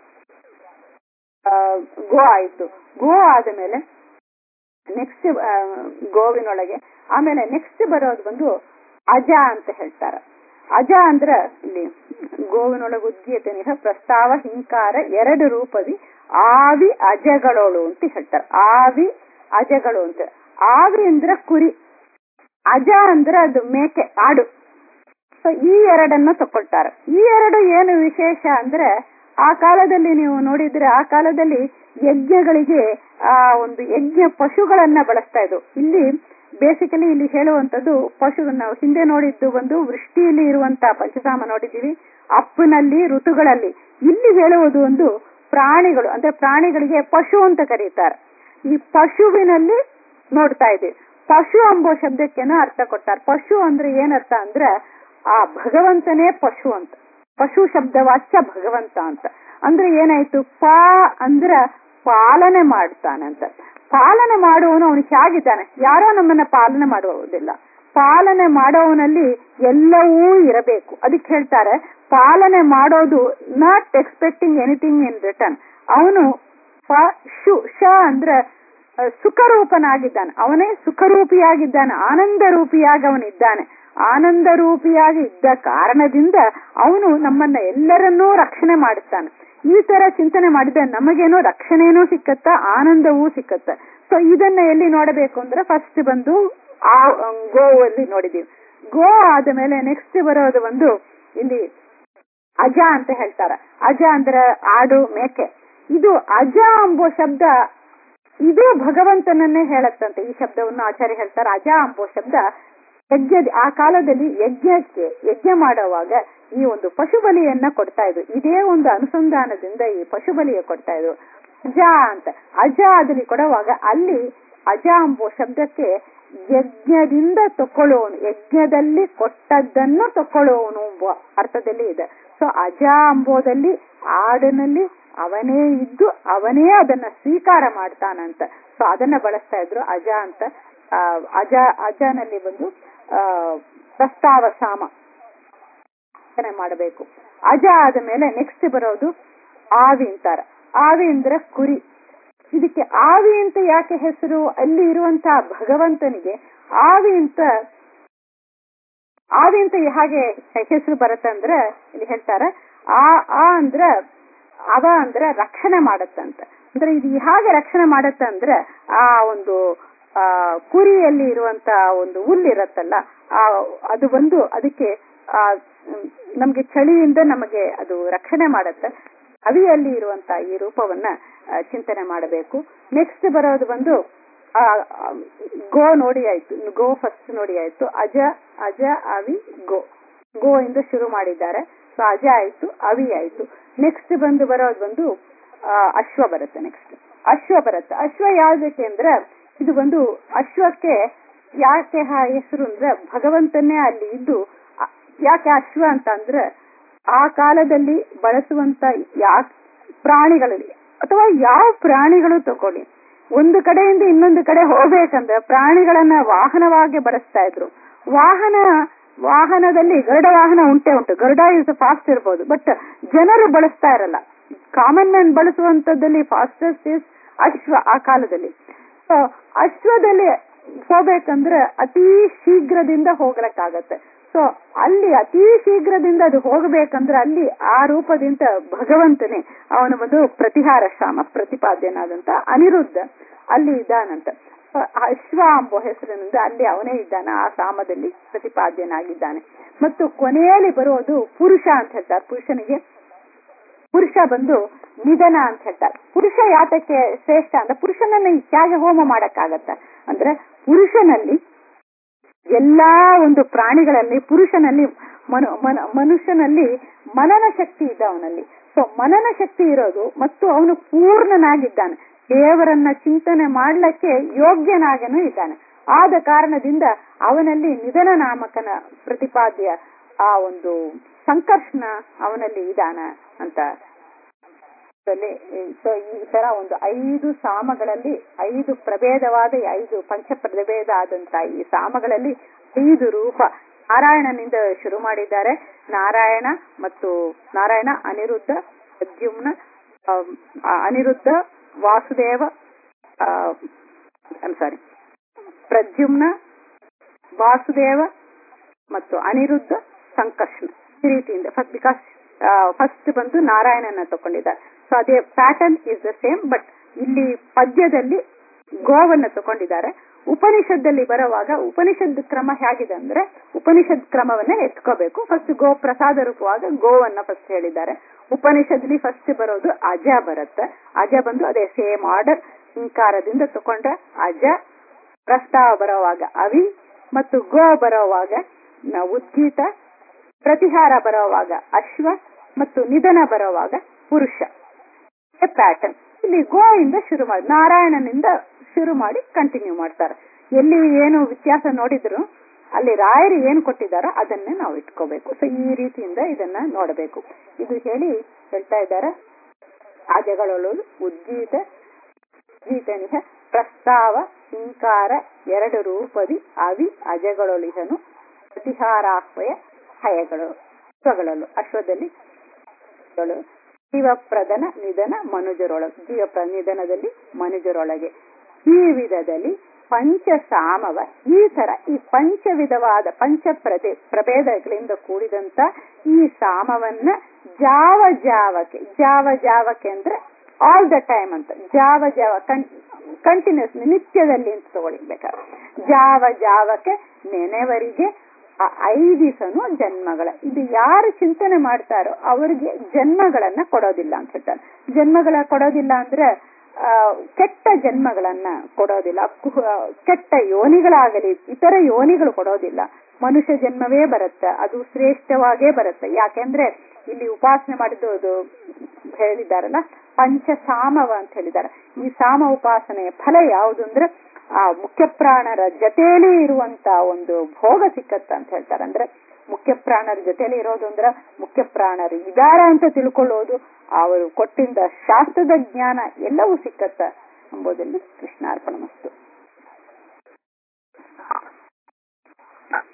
ಆ, ಗೋ ಆಯ್ತು ಗೋ ಆದ ಮೇಲೆ ನೆಕ್ಸ್ಟ್ ಗೋವಿನೊಳಗೆ ಆಮೇಲೆ ನೆಕ್ಸ್ಟ್ ಬರೋದು ಬಂದು ಅಜ ಅಂತ ಹೇಳ್ತಾರೆ ಅಜ ಅಂದ್ರ ಇಲ್ಲಿ ಗೋವಿನೊಳಗೆ ಉದ್ಗೀತನಿಹ ಪ್ರಸ್ತಾವ ಹಿಂಕಾರ ಎರಡು ರೂಪದಿ ಆವಿ ಅಜಗಳೋಳು ಅಂತ ಹೇಳ್ತಾರೆ ಆವಿ ಅಜಗಳು ಅಂತ ಆವಿ ಅಂದ್ರ ಕುರಿ ಅಜ ಅಂದ್ರ ಅದು ಮೇಕೆ ಆಡು ಸೊ ಈ ಎರಡನ್ನ ತಕೊಳ್ತಾರೆ ಈ ಎರಡು ಏನು ವಿಶೇಷ ಅಂದ್ರೆ ಆ ಕಾಲದಲ್ಲಿ ನೀವು ನೋಡಿದ್ರೆ ಆ ಕಾಲದಲ್ಲಿ ಯಜ್ಞಗಳಿಗೆ ಆ ಒಂದು ಯಜ್ಞ ಪಶುಗಳನ್ನ ಬಳಸ್ತಾ ಇದ್ರು ಇಲ್ಲಿ ಬೇಸಿಕಲಿ ಇಲ್ಲಿ ಹೇಳುವಂತದ್ದು ಪಶು ನಾವು ಹಿಂದೆ ನೋಡಿದ್ದು ಒಂದು ವೃಷ್ಟಿಯಲ್ಲಿ ಇರುವಂತಹ ಪಂಚಧಾಮ ನೋಡಿದೀವಿ ಅಪ್ಪನಲ್ಲಿ ಋತುಗಳಲ್ಲಿ ಇಲ್ಲಿ ಹೇಳುವುದು ಒಂದು ಪ್ರಾಣಿಗಳು ಅಂದ್ರೆ ಪ್ರಾಣಿಗಳಿಗೆ ಪಶು ಅಂತ ಕರೀತಾರೆ ಈ ಪಶುವಿನಲ್ಲಿ ನೋಡ್ತಾ ಇದ್ದೀವಿ ಪಶು ಎಂಬೋ ಶಬ್ದಕ್ಕೇನೋ ಅರ್ಥ ಕೊಡ್ತಾರೆ ಪಶು ಅಂದ್ರೆ ಏನರ್ಥ ಅಂದ್ರೆ ಆ ಭಗವಂತನೇ ಪಶು ಅಂತ ಪಶು ಶಬ್ದ ವಾಚ್ಯ ಭಗವಂತ ಅಂತ ಅಂದ್ರೆ ಏನಾಯ್ತು ಪಾ ಅಂದ್ರ ಪಾಲನೆ ಮಾಡ್ತಾನೆ ಅಂತ ಪಾಲನೆ ಮಾಡುವವನು ಅವನು ಹೇಗಿದ್ದಾನೆ ಯಾರೋ ನಮ್ಮನ್ನ ಪಾಲನೆ ಮಾಡುವುದಿಲ್ಲ ಪಾಲನೆ ಮಾಡೋವನಲ್ಲಿ ಎಲ್ಲವೂ ಇರಬೇಕು ಅದಕ್ಕೆ ಹೇಳ್ತಾರೆ ಪಾಲನೆ ಮಾಡೋದು not expecting anything in return ಅವನು ಶು ಶ ಅಂದ್ರೆ ಆ, ಸುಖರೂಪನಾಗಿದ್ದಾನೆ ಅವನೇ ಸುಖರೂಪಿಯಾಗಿದ್ದಾನೆ ಆನಂದ ರೂಪಿಯಾಗಿ ಅವನಿದ್ದಾನೆ ಆನಂದ ರೂಪಿಯಾಗಿ ಇದ್ದ ಕಾರಣದಿಂದ ಅವನು ನಮ್ಮನ್ನ ಎಲ್ಲರನ್ನೂ ರಕ್ಷಣೆ ಮಾಡುತ್ತಾನೆ ಈ ತರ ಚಿಂತನೆ ಮಾಡಿದ್ರೆ ನಮಗೇನೋ ರಕ್ಷಣೆನೂ ಸಿಕ್ಕತ್ತ ಆನಂದವೂ ಸಿಕ್ಕತ್ತ ಸೊ ಇದನ್ನ ಎಲ್ಲಿ ನೋಡಬೇಕು ಅಂದ್ರೆ ಫಸ್ಟ್ ಬಂದು ಆ ಗೋವಲ್ಲಿ ನೋಡಿದೀವಿ ಗೋ ಆದ ಮೇಲೆ ನೆಕ್ಸ್ಟ್ ಬರೋದು ಒಂದು ಇಲ್ಲಿ ಅಜ ಅಂತ ಹೇಳ್ತಾರೆ ಅಜ ಅಂದ್ರೆ ಆಡು ಮೇಕೆ ಇದು ಅಜ ಎಂಬೋ ಶಬ್ದ ಇದು ಭಗವಂತನನ್ನೇ ಹೇಳತ್ತಂತೆ ಈ ಶಬ್ದವನ್ನು ಆಚಾರ್ಯ ಹೇಳ್ತಾರೆ ಅಜ ಎಂಬೋ ಶಬ್ದ ಯಜ್ಞ ಆ ಕಾಲದಲ್ಲಿ ಯಜ್ಞಕ್ಕೆ ಯಜ್ಞ ಮಾಡುವಾಗ ಈ ಒಂದು ಪಶು ಬಲಿಯನ್ನ ಕೊಡ್ತಾ ಇದ್ರು ಇದೇ ಒಂದು ಅನುಸಂಧಾನದಿಂದ ಈ ಪಶು ಬಲಿಯ ಕೊಡ್ತಾ ಇದ್ರು ಅಜ ಅಂತ ಅಜ ಅದಲ್ಲಿ ಕೊಡುವಾಗ ಅಲ್ಲಿ ಅಜ ಎಂಬೋ ಶಬ್ದಕ್ಕೆ ಯಜ್ಞದಿಂದ ತಕೊಳ್ಳುವವನು ಯಜ್ಞದಲ್ಲಿ ಕೊಟ್ಟದ್ದನ್ನು ತಕೊಳ್ಳುವವನು ಎಂಬ ಅರ್ಥದಲ್ಲಿ ಇದೆ ಸೊ ಅಜ ಎಂಬುದಲ್ಲಿ ಆಡಿನಲ್ಲಿ ಅವನೇ ಇದ್ದು ಅವನೇ ಅದನ್ನ ಸ್ವೀಕಾರ ಮಾಡ್ತಾನಂತ ಸೊ ಅದನ್ನ ಬಳಸ್ತಾ ಇದ್ರು ಅಜ ಅಂತ ಆ, ಅಜ ಅಜನಲ್ಲಿ ಬಂದು ಆ ಪ್ರಸ್ತಾವ ಸಾಮ ಚಿಂತನೆ ಮಾಡಬೇಕು ಅಜ ಆದ ಮೇಲೆ ನೆಕ್ಸ್ಟ್ ಬರೋದು ಆವಿ ಅಂತಾರ ಆವಿ ಅಂದ್ರೆ ಕುರಿ ಇದಕ್ಕೆ ಆವಿ ಅಂತ ಯಾಕೆ ಹೆಸರು ಅಲ್ಲಿ ಇರುವಂತಹ ಭಗವಂತನಿಗೆ ಆವಿ ಅಂತ ಆವಿ ಅಂತ ಹಾಗೆ ಹೆಸರು ಬರುತ್ತಂದ್ರೆ ಇಲ್ಲಿ ಹೇಳ್ತಾರೆ ಆ ಆ ಅಂದ್ರ ಅವ ಅಂದ್ರ ರಕ್ಷಣೆ ಮಾಡತ್ತಂತ ಅಂದ್ರೆ ಇದು ಹೇಗೆ ರಕ್ಷಣೆ ಮಾಡತ್ತಂದ್ರೆ ಆ ಒಂದು ಆ ಕುರಿಯಲ್ಲಿ ಇರುವಂತ ಒಂದು ಹುಲ್ಲಿರತ್ತಲ್ಲ ಆ ಅದು ಬಂದು ಅದಕ್ಕೆ ಆ ಮ್, ನಮ್ಗೆ ಚಳಿಯಿಂದ ನಮಗೆ ಅದು ರಕ್ಷಣೆ ಮಾಡತ್ತೆ ಅವಿಯಲ್ಲಿ ಇರುವಂತ ಈ ರೂಪವನ್ನ ಆ, ಚಿಂತನೆ ಮಾಡಬೇಕು ನೆಕ್ಸ್ಟ್ ಬರೋದು ಬಂದು ಆ ಆ, ಗೋ ನೋಡಿ ಆಯ್ತು ಗೋ ಫಸ್ಟ್ ನೋಡಿ ಆಯ್ತು ಅಜ ಅಜ ಅವಿ ಗೋ ಗೋ ಇಂದ ಶುರು ಮಾಡಿದ್ದಾರೆ ಸೊ ಅಜ ಆಯ್ತು ಅವಿ ಆಯ್ತು ನೆಕ್ಸ್ಟ್ ಬಂದು ಬರೋದು ಬಂದು ಆ, ಅಶ್ವ ಬರುತ್ತೆ ನೆಕ್ಸ್ಟ್ ಅಶ್ವ ಬರುತ್ತೆ ಅಶ್ವ ಯಾವ್ದಕ್ಕೆ ಅಂದ್ರೆ ಇದು ಬಂದು ಅಶ್ವಕ್ಕೆ ಯಾಕೆ ಹ- ಹೆಸರು ಅಂದ್ರೆ ಭಗವಂತನೇ ಅಲ್ಲಿ ಇದ್ದು ಅ- ಯಾಕೆ ಅಶ್ವ ಅಂತ ಅಂದ್ರೆ ಆ ಕಾಲದಲ್ಲಿ ಬಳಸುವಂತ ಯಾ ಪ್ರಾಣಿಗಳಲ್ಲಿ ಅಥವಾ ಯಾವ ಪ್ರಾಣಿಗಳು ತಗೊಳ್ಳಿ ಒಂದು ಕಡೆಯಿಂದ ಇನ್ನೊಂದು ಕಡೆ ಹೋಗ್ಬೇಕಂದ್ರೆ ಪ್ರಾಣಿಗಳನ್ನ ವಾಹನವಾಗಿ ಬಳಸ್ತಾ ಇದ್ರು ವಾಹನ ವಾಹನದಲ್ಲಿ ಗರುಡ ವಾಹನ ಉಂಟೆ ಉಂಟು ಗರುಡ ಇಸ್ ಫಾಸ್ಟ್ ಇರ್ಬೋದು ಬಟ್ ಜನರು ಬಳಸ್ತಾ ಇರಲ್ಲ ಕಾಮನ್ ಮ್ಯಾನ್ ಬಳಸುವಂತದ್ದಲ್ಲಿ ಫಾಸ್ಟೆಸ್ಟ್ ಇಸ್ ಅಶ್ವ ಆ ಕಾಲದಲ್ಲಿ ಸೊ ಅಶ್ವದಲ್ಲಿ ಹೋಗ್ಬೇಕಂದ್ರೆ ಅತಿ ಶೀಘ್ರದಿಂದ ಹೋಗ್ಲಕ್ಕಾಗತ್ತೆ ಸೊ ಅಲ್ಲಿ ಅತಿ ಶೀಘ್ರದಿಂದ ಅದು ಹೋಗಬೇಕಂದ್ರೆ ಅಲ್ಲಿ ಆ ರೂಪದಿಂದ ಭಗವಂತನೇ ಅವನ ಒಂದು ಪ್ರತಿಹಾರ ಶ್ರಾಮ ಪ್ರತಿಪಾದ್ಯನಾದಂತ ಅನಿರುದ್ಧ ಅಲ್ಲಿ ಇದ್ದಾನಂತ ಸೊ ಅಶ್ವ ಎಂಬ ಹೆಸರಿನಿಂದ ಅಲ್ಲಿ ಅವನೇ ಇದ್ದಾನೆ ಆ ಸಾಮದಲ್ಲಿ ಪ್ರತಿಪಾದ್ಯನಾಗಿದ್ದಾನೆ ಮತ್ತು ಕೊನೆಯಲ್ಲಿ ಬರೋದು ಪುರುಷ ಅಂತ ಹೇಳ್ತಾರೆ ಪುರುಷನಿಗೆ ಪುರುಷ ಬಂದು ನಿಧನ ಅಂತ ಹೇಳ್ತಾರೆ ಪುರುಷ ಯಾತಕ್ಕೆ ಶ್ರೇಷ್ಠ ಅಂದ್ರೆ ಪುರುಷನನ್ನ ಹೇಗೆ ಹೋಮ ಮಾಡಕ್ಕಾಗತ್ತ ಅಂದ್ರೆ ಪುರುಷನಲ್ಲಿ ಎಲ್ಲಾ ಒಂದು ಪ್ರಾಣಿಗಳಲ್ಲಿ ಪುರುಷನಲ್ಲಿ ಮನು ಮನ- ಮನುಷ್ಯನಲ್ಲಿ ಮನನ ಶಕ್ತಿ ಇದೆ ಅವನಲ್ಲಿ ಸೊ ಮನನ ಶಕ್ತಿ ಇರೋದು ಮತ್ತು ಅವನು ಪೂರ್ಣನಾಗಿದ್ದಾನೆ ದೇವರನ್ನ ಚಿಂತನೆ ಮಾಡ್ಲಿಕ್ಕೆ ಯೋಗ್ಯನಾಗನೂ ಇದ್ದಾನೆ ಆದ ಕಾರಣದಿಂದ ಅವನಲ್ಲಿ ನಿಧನ ನಾಮಕನ ಪ್ರತಿಪಾದ್ಯ ಆ ಒಂದು ಸಂಕರ್ಷಣ ಅವನಲ್ಲಿ ಇದಾನ ಅಂತ ಅಲ್ಲಿ, ಸೊ ಈ ತರ ಒಂದು ಐದು ಸಾಮಗಳಲ್ಲಿ ಐದು ಪ್ರಭೇದವಾದ ಈ ಐದು ಪಂಚ ಪ್ರಭೇದ ಆದಂತ ಈ ಸಾಮಗಳಲ್ಲಿ ಐದು ರೂಪ ನಾರಾಯಣನಿಂದ ಶುರು ಮಾಡಿದ್ದಾರೆ ನಾರಾಯಣ ಮತ್ತು ನಾರಾಯಣ ಅನಿರುದ್ಧ ಪ್ರದ್ಯುಮ್ನ ಆಮ್, ಆ, ಅನಿರುದ್ಧ ವಾಸುದೇವ ಸಾರಿ ಪ್ರದ್ಯುಮ್ನ ವಾಸುದೇವ ಮತ್ತು ಅನಿರುದ್ಧ ಸಂಕರ್ಷಣ ಈ ರೀತಿಯಿಂದ ಫಸ್ಟ್ ಬಿಕಾಸ್ ಫಸ್ಟ್ ಬಂದು ನಾರಾಯಣನ ತಕೊಂಡಿದ್ದಾರೆ ಸೊ ಅದೇ pattern is the same but ಇಲ್ಲಿ ಪದ್ಯದಲ್ಲಿ ಗೋವನ್ನ ತಗೊಂಡಿದ್ದಾರೆ ಉಪನಿಷತ್ತಲ್ಲಿ ಬರುವಾಗ ಉಪನಿಷದ್ ಕ್ರಮ ಹೇಗಿದೆ ಅಂದ್ರೆ ಉಪನಿಷದ್ ಕ್ರಮವನ್ನ ಎತ್ಕೋಬೇಕು ಫಸ್ಟ್ ಗೋ ಪ್ರಸಾದ ರೂಪವಾಗ ಗೋವನ್ನ ಫಸ್ಟ್ ಹೇಳಿದ್ದಾರೆ ಉಪನಿಷತ್ಲಿ ಫಸ್ಟ್ ಬರೋದು ಅಜ ಬರುತ್ತೆ ಅಜ ಬಂದು ಅದೇ ಸೇಮ್ ಆರ್ಡರ್ ಹಿಂಕಾರದಿಂದ ತಕೊಂಡ್ರೆ ಅಜ ಪ್ರಸ್ತಾವ ಬರೋವಾಗ ಅವಿ ಮತ್ತು ಗೋ ಬರೋವಾಗ ನ- ಉದ್ಗೀತ ಪ್ರತಿಹಾರ ಬರೋವಾಗ ಅಶ್ವ ಮತ್ತು ನಿಧನ ಬರೋವಾಗ ಪುರುಷ ಪ್ಯಾಟರ್ನ್ ಇಲ್ಲಿ ಗೋ ಇಂದ ಶುರು ಮಾಡಿ ನಾರಾಯಣನಿಂದ ಶುರು ಮಾಡಿ ಕಂಟಿನ್ಯೂ ಮಾಡ್ತಾರೆ ಎಲ್ಲಿ ಏನು ವ್ಯತ್ಯಾಸ ನೋಡಿದ್ರು ಅಲ್ಲಿ ರಾಯರು ಏನು ಕೊಟ್ಟಿದ್ದಾರೋ ಅದನ್ನೇ ನಾವು ಇಟ್ಕೋಬೇಕು ಸೊ ಈ ರೀತಿಯಿಂದ ಇದನ್ನ ನೋಡಬೇಕು ಇದು ಹೇಳಿ ಹೇಳ್ತಾ ಇದ್ದಾರೆ ಆಜಗಳೊಳು ಉದ್ಗೀತ ಉದ್ಗೀತನಿಹ ಪ್ರಸ್ತಾವ ಹಿಂಕಾರ ಎರಡು ರೂಪದಿ ಅವಿ ಅಜಗಳೊಳಿಹನು ಪ್ರತಿಹಾರಾಹ್ವಯ ಹಯಗಳು ಸ್ವಗಳಲ್ಲೂ ಅಶ್ವದಲ್ಲಿ ಗಳು ಜೀವಪ್ರದನ ನಿಧನ ಮನುಜರೊಳಗೆ ಜೀವಪ್ರ ನಿಧನದಲ್ಲಿ ಮನುಜರೊಳಗೆ ಈ ವಿಧದಲ್ಲಿ ಪಂಚಸಾಮವ ಈ ತರ ಈ ಪಂಚ ವಿಧವಾದ ಪಂಚ ಪ್ರಭೇ ಪ್ರಭೇದಗಳಿಂದ ಕೂಡಿದಂತ ಈ ಸಾಮವನ್ನ ಜಾವ ಜಾವಕ್ಕೆ ಜಾವ ಜಾವಕ್ಕೆ ಅಂದ್ರೆ ಆಲ್ ದ ಟೈಮ್ ಅಂತ ಜಾವ ಜಾವ ಕಂಟಿನ್ಯೂಸ್ ನಿತ್ಯದಲ್ಲಿ ಅಂತ ತಗೊಳ್ಳಿ ಬೇಕಾದ್ರೆ ಜಾವ ಜಾವಕ್ಕೆ ನೆನೆವರಿಗೆ ಆ ಐದಿಸನು ಜನ್ಮಗಳ ಇದು ಯಾರು ಚಿಂತನೆ ಮಾಡ್ತಾರೋ ಅವರಿಗೆ ಜನ್ಮಗಳನ್ನ ಕೊಡೋದಿಲ್ಲ ಅಂತ ಹೇಳ್ತಾರೆ ಜನ್ಮಗಳ ಕೊಡೋದಿಲ್ಲ ಅಂದ್ರೆ ಆ, ಕೆಟ್ಟ ಜನ್ಮಗಳನ್ನ ಕೊಡೋದಿಲ್ಲ ಕು- ಕೆಟ್ಟ ಯೋನಿಗಳಾಗಲಿ ಇತರ ಯೋನಿಗಳು ಕೊಡೋದಿಲ್ಲ ಮನುಷ್ಯ ಜನ್ಮವೇ ಬರುತ್ತೆ ಅದು ಶ್ರೇಷ್ಠವಾಗೇ ಬರುತ್ತೆ ಯಾಕೆಂದ್ರೆ ಇಲ್ಲಿ ಉಪಾಸನೆ ಮಾಡಿದ್ದು ಅದು ಹೇಳಿದಾರಲ್ಲ ಪಂಚ ಸಾಮವ ಅಂತ ಹೇಳಿದ್ದಾರೆ ಈ ಸಾಮ ಉಪಾಸನೆಯ ಫಲ ಯಾವುದು ಅಂದ್ರೆ ಆ ಮುಖ್ಯ ಪ್ರಾಣರ ಜೊತೆಯಲ್ಲಿ ಇರುವಂತ ಒಂದು ಭೋಗ ಸಿಕ್ಕತ್ತ ಅಂತ ಹೇಳ್ತಾರೆ ಅಂದ್ರೆ ಮುಖ್ಯ ಪ್ರಾಣರ ಜೊತೆಯಲ್ಲಿ ಇರೋದು ಅಂದ್ರೆ ಮುಖ್ಯ ಪ್ರಾಣರು ಇದಾರ ಅಂತ ತಿಳ್ಕೊಳ್ಳೋದು ಅವರು ಕೊಟ್ಟಿದ್ದ ಶಾಸ್ತ್ರದ ಜ್ಞಾನ ಎಲ್ಲವೂ ಸಿಕ್ಕತ್ತ ಎಂಬುದನ್ನು ಕೃಷ್ಣಾರ್ಪಣ ಮಸ್ತು